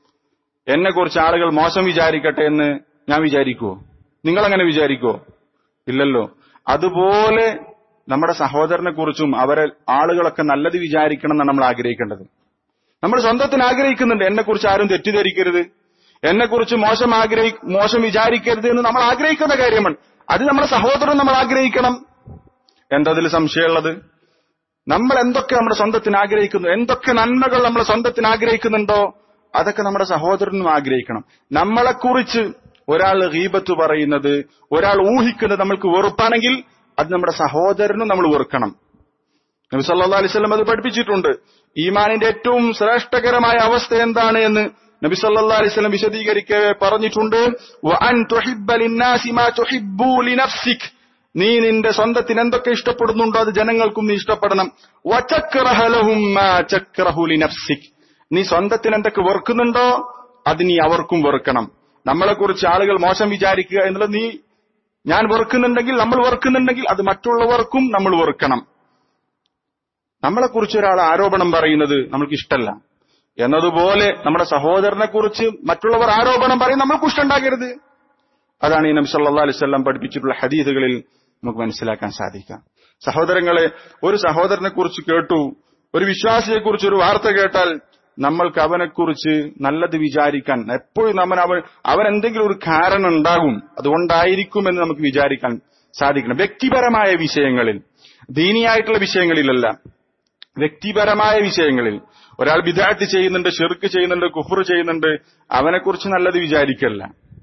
Speaker 1: എന്നെ കുറിച്ച് ആളുകൾ മോശം വിചാരിക്കട്ടെ എന്ന് ഞാൻ വിചാരിക്കുവോ നിങ്ങൾ അങ്ങനെ വിചാരിക്കുവോ ഇല്ലല്ലോ അതുപോലെ നമ്മുടെ സഹോദരനെ കുറിച്ചും അവരെ ആളുകളൊക്കെ നല്ലത് വിചാരിക്കണം എന്നാണ് നമ്മൾ ആഗ്രഹിക്കേണ്ടത് നമ്മൾ സ്വന്തത്തിന് ആഗ്രഹിക്കുന്നുണ്ട് എന്നെ കുറിച്ച് ആരും തെറ്റിദ്ധരിക്കരുത് എന്നെ കുറിച്ച് മോശം ആഗ്രഹി മോശം വിചാരിക്കരുത് എന്ന് നമ്മൾ ആഗ്രഹിക്കുന്ന കാര്യമാണ് അത് നമ്മുടെ സഹോദരൻ നമ്മൾ ആഗ്രഹിക്കണം എന്തതിൽ സംശയമുള്ളത് നമ്മൾ എന്തൊക്കെ നമ്മുടെ സ്വന്തത്തിന് ആഗ്രഹിക്കുന്നു എന്തൊക്കെ നന്മകൾ നമ്മുടെ സ്വന്തത്തിന് ആഗ്രഹിക്കുന്നുണ്ടോ അതൊക്കെ നമ്മുടെ സഹോദരനും ആഗ്രഹിക്കണം നമ്മളെക്കുറിച്ച് ഒരാൾ ഗീബത്ത് പറയുന്നത് ഒരാൾ ഊഹിക്കുന്നത് നമ്മൾക്ക് വെറുപ്പാണെങ്കിൽ അത് നമ്മുടെ സഹോദരനും നമ്മൾ വെറുക്കണം നബി സല്ലല്ലാഹു അലൈഹി വസല്ലം അത് പഠിപ്പിച്ചിട്ടുണ്ട് ഈമാനിന്റെ ഏറ്റവും ശ്രേഷ്ഠകരമായ അവസ്ഥ എന്താണ് എന്ന് നബി സല്ലല്ലാഹു അലൈഹി വസല്ലം വിശദീകരിക്കവേ പറഞ്ഞിട്ടുണ്ട് വഅൻ തുഹിബ്ബ ലിന്നാസി മാ തുഹിബ്ബു ലിനഫ്സിക് നീ നിന്റെ സ്വന്തത്തിന് എന്തൊക്കെ ഇഷ്ടപ്പെടുന്നുണ്ടോ അത് ജനങ്ങൾക്കും നീ ഇഷ്ടപ്പെടണം വചക്റഹ ലഹും മാ ചക്റഹു ലിനഫ്സിക് നീ സ്വന്തത്തിന് എന്തൊക്കെ വെറുക്കുന്നുണ്ടോ അത് നീ അവർക്കും വെറുക്കണം നമ്മളെക്കുറിച്ച് ആളുകൾ മോശം വിചാരിക്കുക എന്നുള്ളത് നീ ഞാൻ വെറുക്കുന്നുണ്ടെങ്കിൽ നമ്മൾ വെറുക്കുന്നുണ്ടെങ്കിൽ അത് മറ്റുള്ളവർക്കും നമ്മൾ വെറുക്കണം നമ്മളെക്കുറിച്ച് ഒരാൾ ആരോപണം പറയുന്നത് നമ്മൾക്ക് ഇഷ്ടമല്ല എന്നതുപോലെ നമ്മുടെ സഹോദരനെ കുറിച്ച് മറ്റുള്ളവർ ആരോപണം പറയും നമ്മൾക്ക് ഇഷ്ടമുണ്ടാകരുത് അതാണ് ഈ നബി സല്ലല്ലാഹു അലൈഹി വസല്ലം പഠിപ്പിച്ചിട്ടുള്ള ഹദീസുകളിൽ നമുക്ക് മനസ്സിലാക്കാൻ സാധിക്കാം സഹോദരങ്ങളെ ഒരു സഹോദരനെ കുറിച്ച് കേട്ടു ഒരു വിശ്വാസിയെ കുറിച്ച് ഒരു വാർത്ത കേട്ടാൽ നമ്മൾക്ക് അവനെക്കുറിച്ച് നല്ലത് വിചാരിക്കാൻ എപ്പോഴും നമ്മൾ അവൻ അവൻ എന്തെങ്കിലും ഒരു കാരണം ഉണ്ടാകും അതുകൊണ്ടായിരിക്കും എന്ന് നമുക്ക് വിചാരിക്കാൻ സാധിക്കണം വ്യക്തിപരമായ വിഷയങ്ങളിൽ ദീനിയായിട്ടുള്ള വിഷയങ്ങളിലല്ല വ്യക്തിപരമായ വിഷയങ്ങളിൽ ഒരാൾ വിദാറ്റ് ചെയ്യുന്നുണ്ട് ഷിർക്ക് ചെയ്യുന്നുണ്ട് കുഫർ ചെയ്യുന്നുണ്ട് അവനെക്കുറിച്ച് നല്ലത് വിചാരിക്കല്ല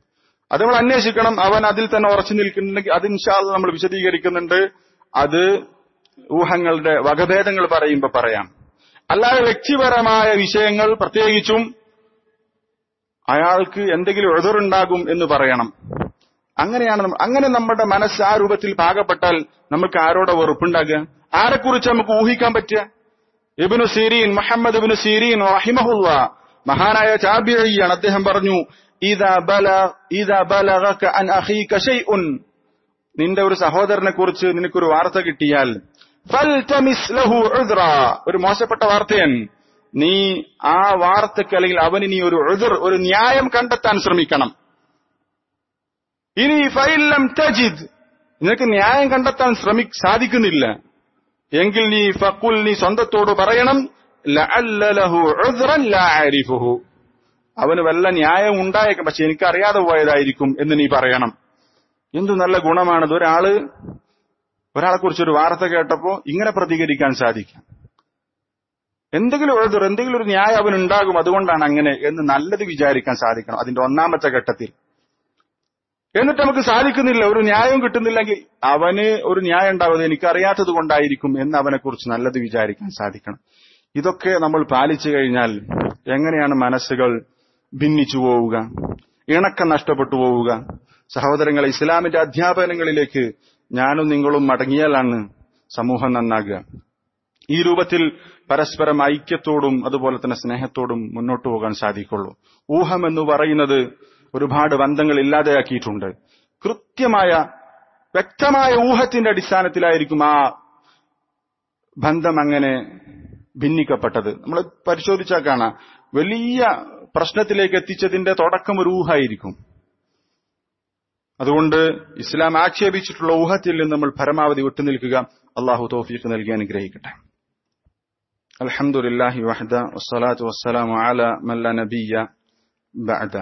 Speaker 1: അത് നമ്മൾ അന്വേഷിക്കണം അവൻ അതിൽ തന്നെ ഉറച്ചു നിൽക്കുന്നുണ്ടെങ്കിൽ അത് ഇൻഷാല്ല നമ്മൾ വിശദീകരിക്കുന്നുണ്ട് അത് ഊഹങ്ങളുടെ വകഭേദങ്ങൾ പറയുമ്പോൾ പറയാം അല്ലാതെ വ്യക്തിപരമായ വിഷയങ്ങൾ പ്രത്യേകിച്ചും അയാൾക്ക് എന്തെങ്കിലും എതിറുണ്ടാകും എന്ന് പറയണം അങ്ങനെയാണ് നമ്മ- അങ്ങനെ നമ്മുടെ മനസ്സ് ആ രൂപത്തിൽ പാകപ്പെട്ടാൽ നമുക്ക് ആരോടെ വെറുപ്പുണ്ടാകുക ആരെക്കുറിച്ച് നമുക്ക് ഊഹിക്കാൻ പറ്റുക ഇബിനു സീരീൻ മുഹമ്മദ് ഇബിനു സീരീൻ റഹിമഹുല്ല മഹാനായ ചാബിയാണ് അദ്ദേഹം പറഞ്ഞു ഇദാ ബല ഇദാ ബലഗക അൻ അഖീക ഷൈഉൻ നിന്റെ ഒരു സഹോദരനെ കുറിച്ച് നിനക്കൊരു വാർത്ത കിട്ടിയാൽ ഫൽതമിസ് ലഹു ഉദ്റ ഒരു മോശപ്പെട്ട വാർത്തയാണ് നീ ആ വാർത്തക്ക് അല്ലെങ്കിൽ അവന് നീ ഒരു ഉദ്ർ ഒരു ന്യായം കണ്ടെത്താൻ ശ്രമിക്കണം ഇനി ഫൈലം തജിദ് നിനക്ക് ന്യായം കണ്ടെത്താൻ ശ്രമി സാധിക്കുന്നില്ല എങ്കിൽ നീ ഫക്കുൽ നീ സ്വന്തത്തോട് പറയണം ലഅല്ല ലഹു ഉദ്റൻ ലാ അരിഫുഹു അവന് വല്ല ന്യായം ഉണ്ടായേക്കാം പക്ഷെ എനിക്ക് അറിയാതെ പോയതായിരിക്കും എന്ന് നീ പറയണം എന്തു നല്ല ഗുണമാണത് ഒരാള് ഒരാളെ കുറിച്ച് ഒരു വാർത്ത കേട്ടപ്പോ ഇങ്ങനെ പ്രതികരിക്കാൻ സാധിക്കാം എന്തെങ്കിലും എഴുതർ എന്തെങ്കിലും ഒരു ന്യായം അവൻ ഉണ്ടാകും അതുകൊണ്ടാണ് അങ്ങനെ എന്ന് നല്ലത് വിചാരിക്കാൻ സാധിക്കണം അതിന്റെ ഒന്നാമത്തെ ഘട്ടത്തിൽ എന്നിട്ട് നമുക്ക് സാധിക്കുന്നില്ല ഒരു ന്യായം കിട്ടുന്നില്ലെങ്കിൽ അവന് ഒരു ന്യായം ഉണ്ടാവുന്നത് എനിക്കറിയാത്തത് കൊണ്ടായിരിക്കും എന്ന് അവനെ കുറിച്ച് നല്ലത് വിചാരിക്കാൻ സാധിക്കണം ഇതൊക്കെ നമ്മൾ പാലിച്ചു കഴിഞ്ഞാൽ എങ്ങനെയാണ് മനസ്സുകൾ ഭിന്നിച്ചു പോവുക ഇണക്കം നഷ്ടപ്പെട്ടു പോവുക സഹോദരങ്ങളെ ഇസ്ലാമിന്റെ അധ്യാപനങ്ങളിലേക്ക് ഞാനും നിങ്ങളും മടങ്ങിയാലാണ് സമൂഹം നന്നാകുക ഈ രൂപത്തിൽ പരസ്പരം ഐക്യത്തോടും അതുപോലെ തന്നെ സ്നേഹത്തോടും മുന്നോട്ട് പോകാൻ സാധിക്കുള്ളൂ ഊഹം എന്ന് പറയുന്നത് ഒരുപാട് ബന്ധങ്ങൾ ഇല്ലാതെയാക്കിയിട്ടുണ്ട് കൃത്യമായ വ്യക്തമായ ഊഹത്തിന്റെ അടിസ്ഥാനത്തിലായിരിക്കും ആ ബന്ധം അങ്ങനെ ഭിന്നിക്കപ്പെട്ടത് നമ്മൾ പരിശോധിച്ചാൽ കാണാം വലിയ പ്രശ്നത്തിലേക്ക് എത്തിച്ചതിന്റെ തുടക്കം ഒരു ഊഹായിരിക്കും അതുകൊണ്ട് ഇസ്ലാം ആക്ഷേപിച്ചിട്ടുള്ള ഊഹത്തിൽ നിന്ന് നമ്മൾ പരമാവധി വിട്ടുനിൽക്കുക അള്ളാഹു തോഫീക്ക് നൽകി അനുഗ്രഹിക്കട്ടെ അൽഹംദുലില്ലാഹി വഹദ വസ്സലാത്തു വസ്സലാമു അല മല്ല നബിയ ബഅദ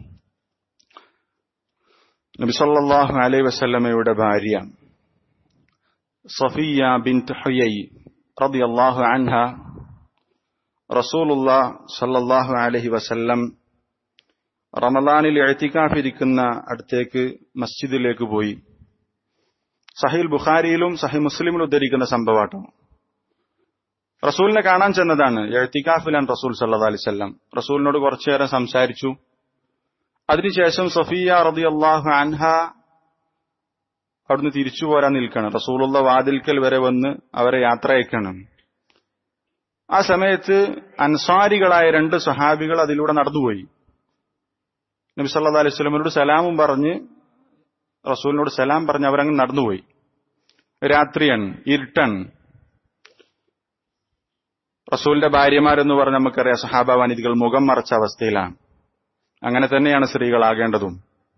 Speaker 1: നബി സല്ലല്ലാഹു അലൈഹി വസല്ലമയുടെ ഭാര്യ സഫിയ ബിൻത് ഹുയൈ റളിയല്ലാഹു അൻഹ റസൂലുള്ള സല്ലല്ലാഹു അലൈഹി വസല്ലം റമദാനിൽ എഴുത്തിക്കാഫിരിക്കുന്ന അടുത്തേക്ക് മസ്ജിദിലേക്ക് പോയി സഹിൽ ബുഖാരിയിലും സഹി മുസ്ലിമിലും ഉദ്ധരിക്കുന്ന സംഭവമാട്ടോ റസൂലിനെ കാണാൻ ചെന്നതാണ് എഴുത്തിക്കാഫിലാണ് റസൂൽ സല്ലാ അലിസ്ല്ലാം റസൂലിനോട് കുറച്ചുനേരം സംസാരിച്ചു അതിനുശേഷം സഫിയ റതി അള്ളാഹു അൻഹ അവിടുന്ന് തിരിച്ചു പോരാൻ നിൽക്കണം റസൂലുള്ള വാതിൽക്കൽ വരെ വന്ന് അവരെ യാത്ര അയക്കണം ആ സമയത്ത് അൻസാരികളായ രണ്ട് സഹാബികൾ അതിലൂടെ നടന്നുപോയി നബി സല്ലാ അലൈഹി സ്വലമിനോട് സലാമും പറഞ്ഞ് റസൂലിനോട് സലാം പറഞ്ഞ് അവരങ്ങ് നടന്നുപോയി രാത്രിയാണ് ഇരുട്ടാണ് റസൂലിന്റെ ഭാര്യമാരെന്ന് പറഞ്ഞ് നമുക്കറിയാം സഹാബ വനിതകൾ മുഖം മറച്ച അവസ്ഥയിലാണ് അങ്ങനെ തന്നെയാണ് സ്ത്രീകളാകേണ്ടതും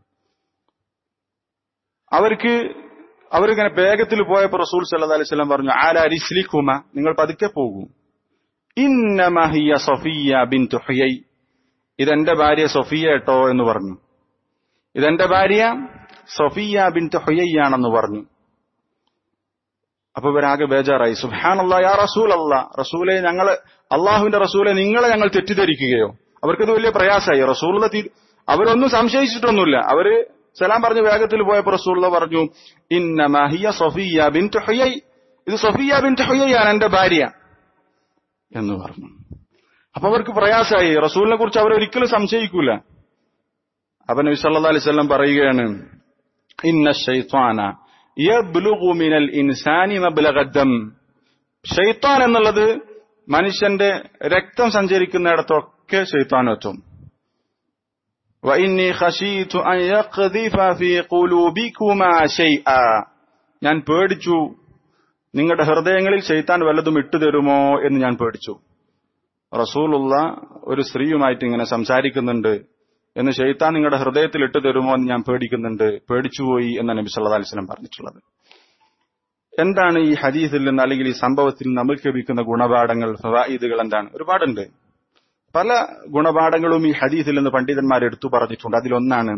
Speaker 1: അവർക്ക് അവരിങ്ങനെ വേഗത്തിൽ പോയപ്പോ റസൂൽ സല്ലാ അലൈഹി സ്വലം പറഞ്ഞു ആല അരിസ്ലിഖുമ നിങ്ങൾ പതുക്കെ പോകൂ ഇന്നമഹിയ സഫിയ ബിൻ തുഹയ്യൈ ഇതെന്റെ ഭാര്യ സൊഫിയ കേട്ടോ എന്ന് പറഞ്ഞു ഇതെന്റെ ഭാര്യ സൊഫിയ ബിൻ ഹുയയാണെന്ന് പറഞ്ഞു അപ്പൊ ഇവരാകെ ബേജാറായി സുഹാൻ അല്ലാ യാ റസൂൽ അല്ല റസൂലെ ഞങ്ങള് അള്ളാഹുവിന്റെ റസൂലെ നിങ്ങളെ ഞങ്ങൾ തെറ്റിദ്ധരിക്കുകയോ അവർക്കത് വലിയ പ്രയാസമായി റസൂലുള്ള അവരൊന്നും സംശയിച്ചിട്ടൊന്നുമില്ല അവര് സലാം പറഞ്ഞ് വേഗത്തിൽ പോയപ്പോ റസൂള്ള പറഞ്ഞു ഇന്ന മഹിയ സൊഫിയ ബിൻ ഹുയൈ ഇത് സൊഫിയ ബിൻ ഹുയയാണ് എന്റെ ഭാര്യ എന്ന് പറഞ്ഞു അപ്പൊ അവർക്ക് പ്രയാസമായി റസൂലിനെ കുറിച്ച് അവരൊരിക്കലും സംശയിക്കൂല അപ്പൊ നബി സല്ലല്ലാഹു അലൈഹി വസല്ലം പറയുകയാണ് ഇന്ന ശൈത്വാന യബ്ലുഗു മിനൽ ഇൻസാനി മബ്ലഗദ്ദം ഷൈത്താൻ എന്നുള്ളത് മനുഷ്യന്റെ രക്തം സഞ്ചരിക്കുന്നിടത്തൊക്കെ ഷൈത്താൻ എത്തും وإني خشيت أن يقذف في قلوبكما شيئا ഞാൻ പേടിച്ചു നിങ്ങളുടെ ഹൃദയങ്ങളിൽ ഷെയ്ത്താൻ വല്ലതും ഇട്ടുതരുമോ എന്ന് ഞാൻ പേടിച്ചു റസൂലുള്ള ഒരു സ്ത്രീയുമായിട്ട് ഇങ്ങനെ സംസാരിക്കുന്നുണ്ട് എന്ന് ഷെയ്ത്താൻ നിങ്ങളുടെ ഹൃദയത്തിൽ ഇട്ടു തരുമോ എന്ന് ഞാൻ പേടിക്കുന്നുണ്ട് പേടിച്ചുപോയി എന്നാണ് നബി സല്ലാ അലിസ്ലം പറഞ്ഞിട്ടുള്ളത് എന്താണ് ഈ ഹദീസിൽ നിന്ന് അല്ലെങ്കിൽ ഈ സംഭവത്തിൽ നമുക്ക് ലഭിക്കുന്ന ഗുണപാഠങ്ങൾ ഫവായിദുകൾ എന്താണ് ഒരുപാടുണ്ട് പല ഗുണപാഠങ്ങളും ഈ ഹദീസിൽ നിന്ന് പണ്ഡിതന്മാർ എടുത്തു പറഞ്ഞിട്ടുണ്ട് അതിലൊന്നാണ്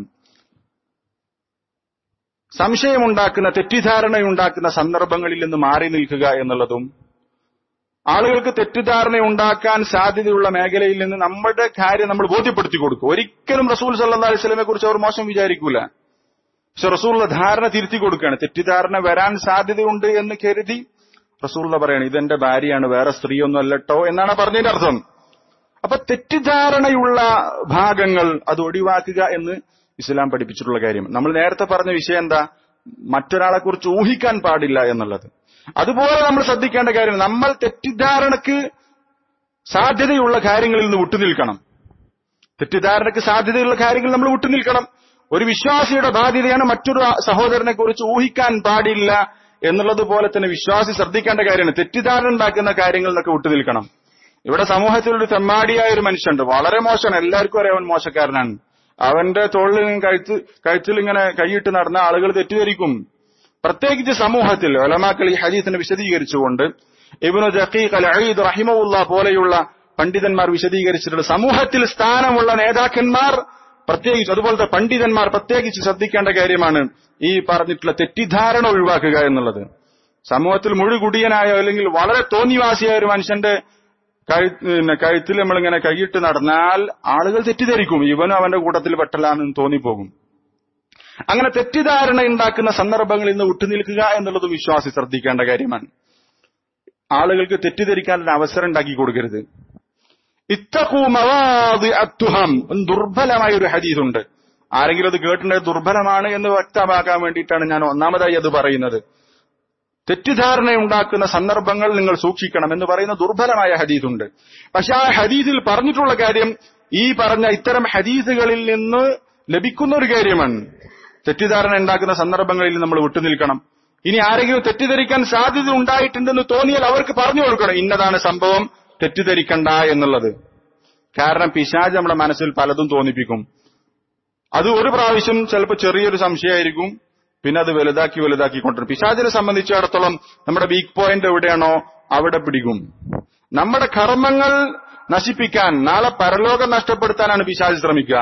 Speaker 1: സംശയമുണ്ടാക്കുന്ന തെറ്റിദ്ധാരണയുണ്ടാക്കുന്ന സന്ദർഭങ്ങളിൽ നിന്ന് മാറി നിൽക്കുക എന്നുള്ളതും ആളുകൾക്ക് തെറ്റിദ്ധാരണ ഉണ്ടാക്കാൻ സാധ്യതയുള്ള മേഖലയിൽ നിന്ന് നമ്മുടെ കാര്യം നമ്മൾ ബോധ്യപ്പെടുത്തി കൊടുക്കും ഒരിക്കലും റസൂൽ സല്ലാ അലൈഹി സ്വലമെ കുറിച്ച് അവർ മോശം വിചാരിക്കൂല പക്ഷെ റസൂലുള്ള ധാരണ തിരുത്തി കൊടുക്കുകയാണ് തെറ്റിദ്ധാരണ വരാൻ സാധ്യതയുണ്ട് എന്ന് കരുതി റസൂള്ള പറയാണ് ഇതെന്റെ ഭാര്യയാണ് വേറെ സ്ത്രീയൊന്നും അല്ലട്ടോ എന്നാണ് പറഞ്ഞതിന്റെ അർത്ഥം അപ്പൊ തെറ്റിദ്ധാരണയുള്ള ഭാഗങ്ങൾ അത് ഒഴിവാക്കുക എന്ന് ഇസ്ലാം പഠിപ്പിച്ചിട്ടുള്ള കാര്യം നമ്മൾ നേരത്തെ പറഞ്ഞ വിഷയം എന്താ മറ്റൊരാളെ കുറിച്ച് ഊഹിക്കാൻ പാടില്ല എന്നുള്ളത് അതുപോലെ നമ്മൾ ശ്രദ്ധിക്കേണ്ട കാര്യം നമ്മൾ തെറ്റിദ്ധാരണക്ക് സാധ്യതയുള്ള കാര്യങ്ങളിൽ നിന്ന് വിട്ടുനിൽക്കണം തെറ്റിദ്ധാരണക്ക് സാധ്യതയുള്ള കാര്യങ്ങൾ നമ്മൾ വിട്ടുനിൽക്കണം ഒരു വിശ്വാസിയുടെ ബാധ്യതയാണ് മറ്റൊരു സഹോദരനെ കുറിച്ച് ഊഹിക്കാൻ പാടില്ല എന്നുള്ളത് പോലെ തന്നെ വിശ്വാസി ശ്രദ്ധിക്കേണ്ട കാര്യമാണ് തെറ്റിദ്ധാരണ ഉണ്ടാക്കുന്ന കാര്യങ്ങളിൽ നിന്നൊക്കെ വിട്ടുനിൽക്കണം ഇവിടെ സമൂഹത്തിൽ ഒരു തെമ്മാടിയായ ഒരു മനുഷ്യനുണ്ട് വളരെ മോശമാണ് എല്ലാവർക്കും അറിയാൻ അവൻ മോശക്കാരനാണ് അവന്റെ തോളിൽ കഴുത്ത് കഴുത്തിൽ ഇങ്ങനെ കൈയിട്ട് നടന്ന ആളുകൾ തെറ്റിദ്ധരിക്കും പ്രത്യേകിച്ച് സമൂഹത്തിൽ ഒലമാക്കൾ ഈ ഹദീസിനെ വിശദീകരിച്ചുകൊണ്ട് ഇബിനു ജഖീഖ് അൽ അഈദ് റഹിമവുള്ള പോലെയുള്ള പണ്ഡിതന്മാർ വിശദീകരിച്ചിട്ടുള്ള സമൂഹത്തിൽ സ്ഥാനമുള്ള നേതാക്കന്മാർ പ്രത്യേകിച്ച് അതുപോലത്തെ പണ്ഡിതന്മാർ പ്രത്യേകിച്ച് ശ്രദ്ധിക്കേണ്ട കാര്യമാണ് ഈ പറഞ്ഞിട്ടുള്ള തെറ്റിദ്ധാരണ ഒഴിവാക്കുക എന്നുള്ളത് സമൂഹത്തിൽ മുഴുകുടിയനായ അല്ലെങ്കിൽ വളരെ തോന്നിവാസിയായ ഒരു മനുഷ്യന്റെ കഴുത്ത് കഴുത്തിൽ നമ്മളിങ്ങനെ കൈയിട്ട് നടന്നാൽ ആളുകൾ തെറ്റിദ്ധരിക്കും ഇവനും അവന്റെ കൂട്ടത്തിൽ പെട്ടലാണെന്ന് തോന്നിപ്പോകും അങ്ങനെ തെറ്റിദ്ധാരണ ഉണ്ടാക്കുന്ന സന്ദർഭങ്ങളിൽ നിന്ന് വിട്ടുനിൽക്കുക എന്നുള്ളത് വിശ്വാസി ശ്രദ്ധിക്കേണ്ട കാര്യമാണ് ആളുകൾക്ക് തെറ്റിദ്ധരിക്കാനുള്ള അവസരം ഉണ്ടാക്കി കൊടുക്കരുത് ഇത്തഖൂ മവാദി അത്തുഹം ദുർബലമായ ഒരു ഹദീസുണ്ട് ആരെങ്കിലും അത് കേട്ടിട്ടുണ്ടെങ്കിൽ ദുർബലമാണ് എന്ന് വ്യക്തമാക്കാൻ വേണ്ടിയിട്ടാണ് ഞാൻ ഒന്നാമതായി അത് പറയുന്നത് തെറ്റിദ്ധാരണ ഉണ്ടാക്കുന്ന സന്ദർഭങ്ങൾ നിങ്ങൾ സൂക്ഷിക്കണം എന്ന് പറയുന്ന ദുർബലമായ ഹദീസുണ്ട് പക്ഷെ ആ ഹദീസിൽ പറഞ്ഞിട്ടുള്ള കാര്യം ഈ പറഞ്ഞ ഇത്തരം ഹദീസുകളിൽ നിന്ന് ലഭിക്കുന്ന ഒരു കാര്യമാണ് തെറ്റിദ്ധാരണ ഉണ്ടാക്കുന്ന സന്ദർഭങ്ങളിൽ നമ്മൾ വിട്ടുനിൽക്കണം ഇനി ആരെങ്കിലും തെറ്റിദ്ധരിക്കാൻ സാധ്യത ഉണ്ടായിട്ടുണ്ടെന്ന് തോന്നിയാൽ അവർക്ക് പറഞ്ഞു കൊടുക്കണം ഇന്നതാണ് സംഭവം തെറ്റിദ്ധരിക്കണ്ട എന്നുള്ളത് കാരണം പിശാജ് നമ്മുടെ മനസ്സിൽ പലതും തോന്നിപ്പിക്കും അത് ഒരു പ്രാവശ്യം ചിലപ്പോൾ ചെറിയൊരു സംശയമായിരിക്കും പിന്നെ അത് വലുതാക്കി വലുതാക്കി കൊണ്ടുവരും പിശാചിനെ സംബന്ധിച്ചിടത്തോളം നമ്മുടെ വീക്ക് പോയിന്റ് എവിടെയാണോ അവിടെ പിടിക്കും നമ്മുടെ കർമ്മങ്ങൾ നശിപ്പിക്കാൻ നാളെ പരലോകം നഷ്ടപ്പെടുത്താനാണ് പിശാജ് ശ്രമിക്കുക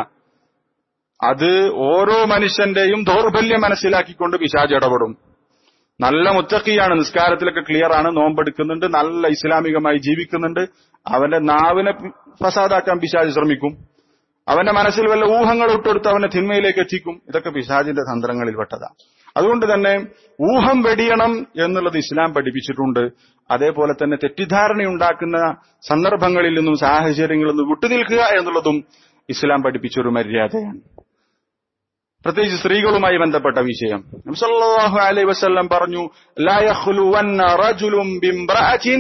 Speaker 1: അത് ഓരോ മനുഷ്യന്റെയും ദൗർബല്യം മനസ്സിലാക്കിക്കൊണ്ട് പിശാജ് ഇടപെടും നല്ല മുത്തക്കിയാണ് നിസ്കാരത്തിലൊക്കെ ക്ലിയർ ആണ് നോമ്പെടുക്കുന്നുണ്ട് നല്ല ഇസ്ലാമികമായി ജീവിക്കുന്നുണ്ട് അവന്റെ നാവിനെ ഫസാദാക്കാൻ പിശാജ് ശ്രമിക്കും അവന്റെ മനസ്സിൽ വല്ല ഊഹങ്ങൾ ഇട്ടെടുത്ത് അവനെ തിന്മയിലേക്ക് എത്തിക്കും ഇതൊക്കെ പിശാജിന്റെ തന്ത്രങ്ങളിൽ പെട്ടതാ അതുകൊണ്ട് തന്നെ ഊഹം വെടിയണം എന്നുള്ളത് ഇസ്ലാം പഠിപ്പിച്ചിട്ടുണ്ട് അതേപോലെ തന്നെ തെറ്റിദ്ധാരണയുണ്ടാക്കുന്ന സന്ദർഭങ്ങളിൽ നിന്നും സാഹചര്യങ്ങളിൽ നിന്നും വിട്ടുനിൽക്കുക എന്നുള്ളതും ഇസ്ലാം പഠിപ്പിച്ചൊരു മര്യാദയാണ് പ്രത്യേകിച്ച് സ്ത്രീകളുമായി ബന്ധപ്പെട്ട വിഷയം നബ്സല്ലാഹു അലൈ വസ്ല്ലം പറഞ്ഞു ലാ യഖ്ലുവന്ന റജുലുൻ ബിംറഅത്തിൻ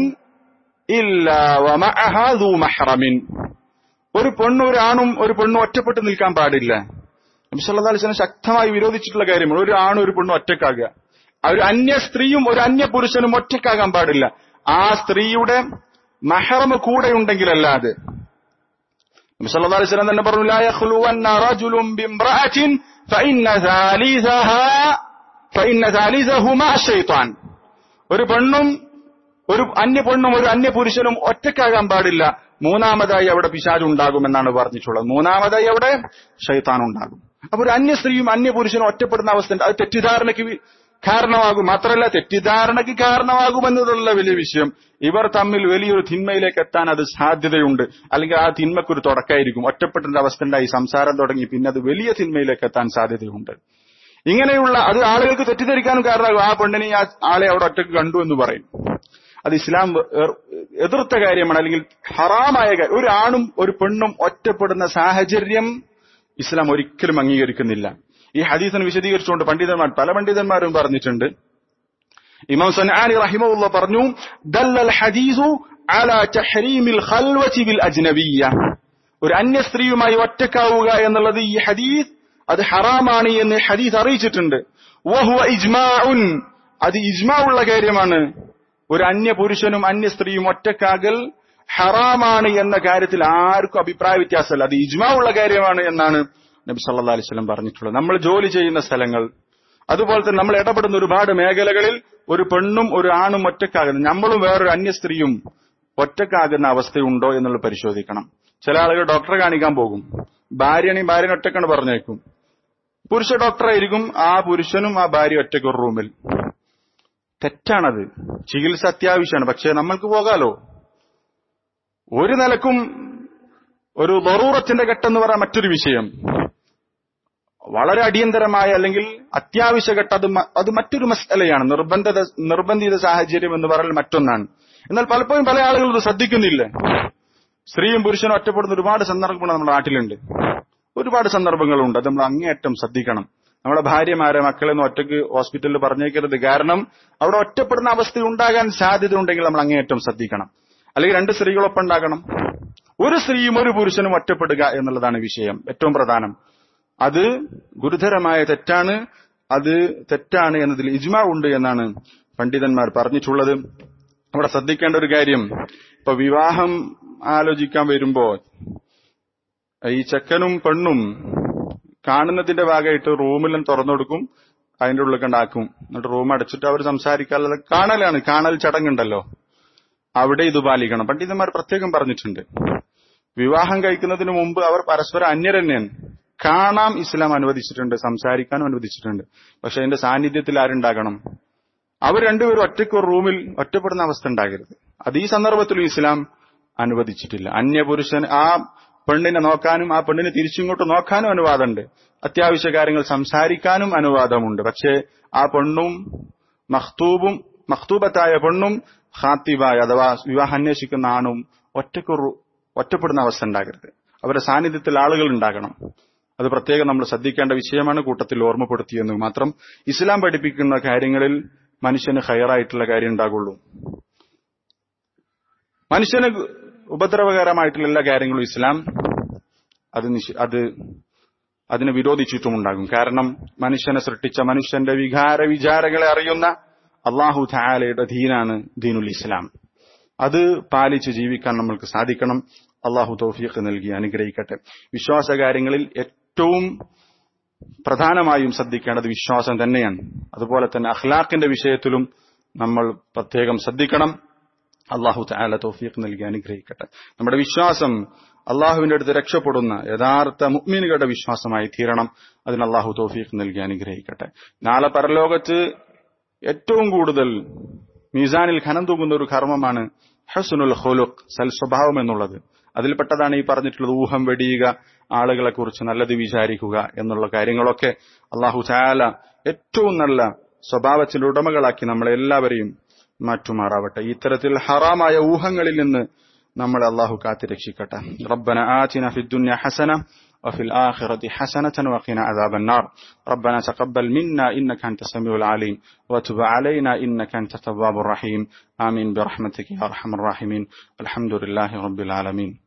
Speaker 1: ഇല്ലാ വമഅഹാ ദൂ മഹ്റമിൻ ഒരു പെണ്ണും ഒരു ആണും ഒരു പെണ്ണും ഒറ്റപ്പെട്ട് നിൽക്കാൻ പാടില്ല നബ്സല്ലാ അലിസ്ലം ശക്തമായി വിരോധിച്ചിട്ടുള്ള കാര്യമാണ് ഒരു ആണും ഒരു പെണ്ണും ഒറ്റക്കാകുക ഒരു അന്യ സ്ത്രീയും ഒരു അന്യ പുരുഷനും ഒറ്റക്കാകാൻ പാടില്ല ആ സ്ത്രീയുടെ മഹറമ് കൂടെ ഉണ്ടെങ്കിലല്ലാതെ നബ്സല്ലാ അലിസ്ലം തന്നെ പറഞ്ഞു ലാ യഖ്ലുവന്ന റജുലുൻ ബിംറഅത്തിൻ ഫഇന്ന ثالثها فإن ثالثهما الشيطان ഒരു പെണ്ണും ഒരു അന്യ പെണ്ണും ഒരു അന്യ പുരുഷനും ഒറ്റക്കാകാൻ പാടില്ല മൂന്നാമതായി അവിടെ പിശാജ് ഉണ്ടാകുമെന്നാണ് പറഞ്ഞിട്ടുള്ളത് മൂന്നാമതായി അവിടെ ഷൈത്താൻ ഉണ്ടാകും അപ്പൊ ഒരു അന്യ സ്ത്രീയും അന്യ പുരുഷനും ഒറ്റപ്പെടുന്ന അവസ്ഥ ഉണ്ട് അത് തെറ്റിദ്ധാരണയ്ക്ക് കാരണമാകും മാത്രമല്ല തെറ്റിദ്ധാരണയ്ക്ക് കാരണമാകുമെന്നതുള്ള വലിയ വിഷയം ഇവർ തമ്മിൽ വലിയൊരു തിന്മയിലേക്ക് എത്താൻ അത് സാധ്യതയുണ്ട് അല്ലെങ്കിൽ ആ തിന്മക്കൊരു തുടക്കമായിരിക്കും ഒറ്റപ്പെട്ട അവസ്ഥ ഉണ്ടായി സംസാരം തുടങ്ങി പിന്നെ അത് വലിയ തിന്മയിലേക്ക് എത്താൻ സാധ്യതയുണ്ട് ഇങ്ങനെയുള്ള അത് ആളുകൾക്ക് തെറ്റിദ്ധരിക്കാനും കാരണമാകും ആ പെണ്ണിനെ ആ ആളെ അവിടെ ഒറ്റക്ക് കണ്ടു എന്ന് പറയും അത് ഇസ്ലാം എതിർത്ത കാര്യമാണ് അല്ലെങ്കിൽ ഹറാമായ കാര്യം ഒരു ആണും ഒരു പെണ്ണും ഒറ്റപ്പെടുന്ന സാഹചര്യം ഇസ്ലാം ഒരിക്കലും അംഗീകരിക്കുന്നില്ല ഈ ഹദീസിനെ വിശദീകരിച്ചുകൊണ്ട് പണ്ഡിതന്മാർ പല പണ്ഡിതന്മാരും പറഞ്ഞിട്ടുണ്ട് ഇമാം സനാനി റഹിമുള്ള പറഞ്ഞു ദല്ലൽ ഹദീസു അലാ തഹ്രീമിൽ ഖൽവതി ബിൽ അജ്നബിയ്യ ഒരു അന്യ സ്ത്രീയുമായി ഒറ്റക്കാവുക എന്നുള്ളത് ഈ ഹദീസ് അത് ഹറാമാണ് എന്ന് ഹദീസ് അറിയിച്ചിട്ടുണ്ട് വഹുവ ഇജ്മാഉൻ അത് ഇജ്മാ ഉള്ള കാര്യമാണ് ഒരു അന്യ പുരുഷനും അന്യ സ്ത്രീയും ഒറ്റക്കാകൽ ഹറാമാണ് എന്ന കാര്യത്തിൽ ആർക്കും അഭിപ്രായ വ്യത്യാസമല്ല അത് ഇജ്മാ ഉള്ള കാര്യമാണ് എന്നാണ് നബി സല്ലാ അലിസ്ലം പറഞ്ഞിട്ടുള്ളത് നമ്മൾ ജോലി ചെയ്യുന്ന സ്ഥലങ്ങൾ അതുപോലെ തന്നെ നമ്മൾ ഇടപെടുന്ന ഒരുപാട് മേഖലകളിൽ ഒരു പെണ്ണും ഒരു ആണും ഒറ്റക്കാകുന്നു നമ്മളും വേറൊരു അന്യ സ്ത്രീയും ഒറ്റക്കാകുന്ന അവസ്ഥയുണ്ടോ എന്നുള്ളത് പരിശോധിക്കണം ചില ആളുകൾ ഡോക്ടറെ കാണിക്കാൻ പോകും ഭാര്യനെയും ഭാര്യനെ ഒറ്റക്കാണ് പറഞ്ഞേക്കും പുരുഷ ഡോക്ടറായിരിക്കും ആ പുരുഷനും ആ ഭാര്യ ഒറ്റയ്ക്ക് ഒരു റൂമിൽ തെറ്റാണത് ചികിത്സ അത്യാവശ്യമാണ് പക്ഷെ നമ്മൾക്ക് പോകാലോ ഒരു നിലക്കും ഒരു ലറൂറത്തിന്റെ ഘട്ടം എന്ന് പറയാൻ മറ്റൊരു വിഷയം വളരെ അടിയന്തരമായ അല്ലെങ്കിൽ അത്യാവശ്യ ഘട്ടം അത് അത് മറ്റൊരു മസലയാണ് നിർബന്ധിത നിർബന്ധിത സാഹചര്യം എന്ന് പറയൽ മറ്റൊന്നാണ് എന്നാൽ പലപ്പോഴും പല ആളുകളും ഇത് ശ്രദ്ധിക്കുന്നില്ല സ്ത്രീയും പുരുഷനും ഒറ്റപ്പെടുന്ന ഒരുപാട് സന്ദർഭങ്ങൾ നമ്മുടെ നാട്ടിലുണ്ട് ഒരുപാട് സന്ദർഭങ്ങളുണ്ട് അത് നമ്മൾ അങ്ങേയറ്റം ശ്രദ്ധിക്കണം നമ്മുടെ ഭാര്യമാരെ മക്കളെയൊന്നും ഒറ്റയ്ക്ക് ഹോസ്പിറ്റലിൽ പറഞ്ഞേക്കരുത് കാരണം അവിടെ ഒറ്റപ്പെടുന്ന അവസ്ഥ ഉണ്ടാകാൻ സാധ്യത ഉണ്ടെങ്കിൽ നമ്മൾ അങ്ങേയറ്റം ശ്രദ്ധിക്കണം അല്ലെങ്കിൽ രണ്ട് സ്ത്രീകളൊപ്പം ഉണ്ടാകണം ഒരു സ്ത്രീയും ഒരു പുരുഷനും ഒറ്റപ്പെടുക എന്നുള്ളതാണ് വിഷയം ഏറ്റവും പ്രധാനം അത് ഗുരുതരമായ തെറ്റാണ് അത് തെറ്റാണ് എന്നതിൽ ഇജ്മാ ഉണ്ട് എന്നാണ് പണ്ഡിതന്മാർ പറഞ്ഞിട്ടുള്ളത് അവിടെ ശ്രദ്ധിക്കേണ്ട ഒരു കാര്യം ഇപ്പൊ വിവാഹം ആലോചിക്കാൻ വരുമ്പോ ഈ ചെക്കനും പെണ്ണും കാണുന്നതിന്റെ ഭാഗമായിട്ട് റൂമിലും തുറന്നു കൊടുക്കും അതിന്റെ ഉള്ളിൽ കണ്ടാക്കും എന്നിട്ട് റൂം അടച്ചിട്ട് അവർ സംസാരിക്കാതെ കാണലാണ് കാണൽ ചടങ്ങുണ്ടല്ലോ അവിടെ ഇത് പാലിക്കണം പണ്ഡിതന്മാർ പ്രത്യേകം പറഞ്ഞിട്ടുണ്ട് വിവാഹം കഴിക്കുന്നതിന് മുമ്പ് അവർ പരസ്പരം അന്യരന്നെയാണ് കാണാം ഇസ്ലാം അനുവദിച്ചിട്ടുണ്ട് സംസാരിക്കാനും അനുവദിച്ചിട്ടുണ്ട് പക്ഷെ അതിന്റെ സാന്നിധ്യത്തിൽ ആരുണ്ടാകണം അവർ രണ്ടുപേരും ഒറ്റയ്ക്ക് ഒരു റൂമിൽ ഒറ്റപ്പെടുന്ന അവസ്ഥ ഉണ്ടാകരുത് അത് ഈ സന്ദർഭത്തിലും ഇസ്ലാം അനുവദിച്ചിട്ടില്ല അന്യപുരുഷൻ ആ പെണ്ണിനെ നോക്കാനും ആ പെണ്ണിനെ തിരിച്ചിങ്ങോട്ട് നോക്കാനും അനുവാദമുണ്ട് അത്യാവശ്യ കാര്യങ്ങൾ സംസാരിക്കാനും അനുവാദമുണ്ട് പക്ഷേ ആ പെണ്ണും മഖ്തൂബും മഖ്തൂബത്തായ പെണ്ണും ഖാത്തിബായ അഥവാ വിവാഹം അന്വേഷിക്കുന്ന ആണും ഒറ്റക്ക് ഒറ്റപ്പെടുന്ന അവസ്ഥ ഉണ്ടാകരുത് അവരുടെ സാന്നിധ്യത്തിൽ ആളുകൾ ഉണ്ടാകണം അത് പ്രത്യേകം നമ്മൾ ശ്രദ്ധിക്കേണ്ട വിഷയമാണ് കൂട്ടത്തിൽ ഓർമ്മപ്പെടുത്തിയെന്ന് മാത്രം ഇസ്ലാം പഠിപ്പിക്കുന്ന കാര്യങ്ങളിൽ മനുഷ്യന് ഹയറായിട്ടുള്ള കാര്യം ഉണ്ടാകുള്ളൂ മനുഷ്യന് ഉപദ്രവകരമായിട്ടുള്ള എല്ലാ കാര്യങ്ങളും ഇസ്ലാം അത് നിഷ- അത് അതിനെ വിരോധിച്ചിട്ടുമുണ്ടാകും കാരണം മനുഷ്യനെ സൃഷ്ടിച്ച മനുഷ്യന്റെ വികാര വിചാരങ്ങളെ അറിയുന്ന അള്ളാഹു താലയുടെ ദീനാണ് ദീനുൽ ഇസ്ലാം അത് പാലിച്ച് ജീവിക്കാൻ നമ്മൾക്ക് സാധിക്കണം അള്ളാഹു തൗഫീഖ് നൽകി അനുഗ്രഹിക്കട്ടെ വിശ്വാസ കാര്യങ്ങളിൽ ഏറ്റവും പ്രധാനമായും ശ്രദ്ധിക്കേണ്ടത് വിശ്വാസം തന്നെയാണ് അതുപോലെ തന്നെ അഖ്ലാഖിന്റെ വിഷയത്തിലും നമ്മൾ പ്രത്യേകം ശ്രദ്ധിക്കണം അള്ളാഹു താല തൗഫീഖ് നൽകി അനുഗ്രഹിക്കട്ടെ നമ്മുടെ വിശ്വാസം അള്ളാഹുവിന്റെ അടുത്ത് രക്ഷപ്പെടുന്ന യഥാർത്ഥ മുഅ്മിനുകളുടെ വിശ്വാസമായി തീരണം അതിന് അള്ളാഹു തൗഫീഖ് നൽകി അനുഗ്രഹിക്കട്ടെ നാളെ പരലോകത്ത് ഏറ്റവും കൂടുതൽ മീസാനിൽ ഖനം തൂങ്ങുന്ന ഒരു കർമ്മമാണ് ഹസുനുൽ ഹുലുഖ് സൽ സ്വഭാവം എന്നുള്ളത് അതിൽപ്പെട്ടതാണ് ഈ പറഞ്ഞിട്ടുള്ളത് ഊഹം വെടിയുക ആളുകളെ കുറിച്ച് നല്ലത് വിചാരിക്കുക എന്നുള്ള കാര്യങ്ങളൊക്കെ അള്ളാഹു ചാല ഏറ്റവും നല്ല സ്വഭാവത്തിന്റെ ഉടമകളാക്കി നമ്മളെ എല്ലാവരെയും മാറ്റുമാറാവട്ടെ ഇത്തരത്തിൽ ഹറാമായ ഊഹങ്ങളിൽ നിന്ന് നമ്മളെ അള്ളാഹു കാത്തി രക്ഷിക്കട്ടെ റബ്ബന ആതിന ഫിദ് ദുനിയ ഹസന وفي الآخرة حسنة وقنا عذاب النار ربنا تقبل منا إنك أنت السميع العليم وتب علينا إنك أنت التواب الرحيم آمين برحمتك يا أرحم الراحمين الحمد لله رب العالمين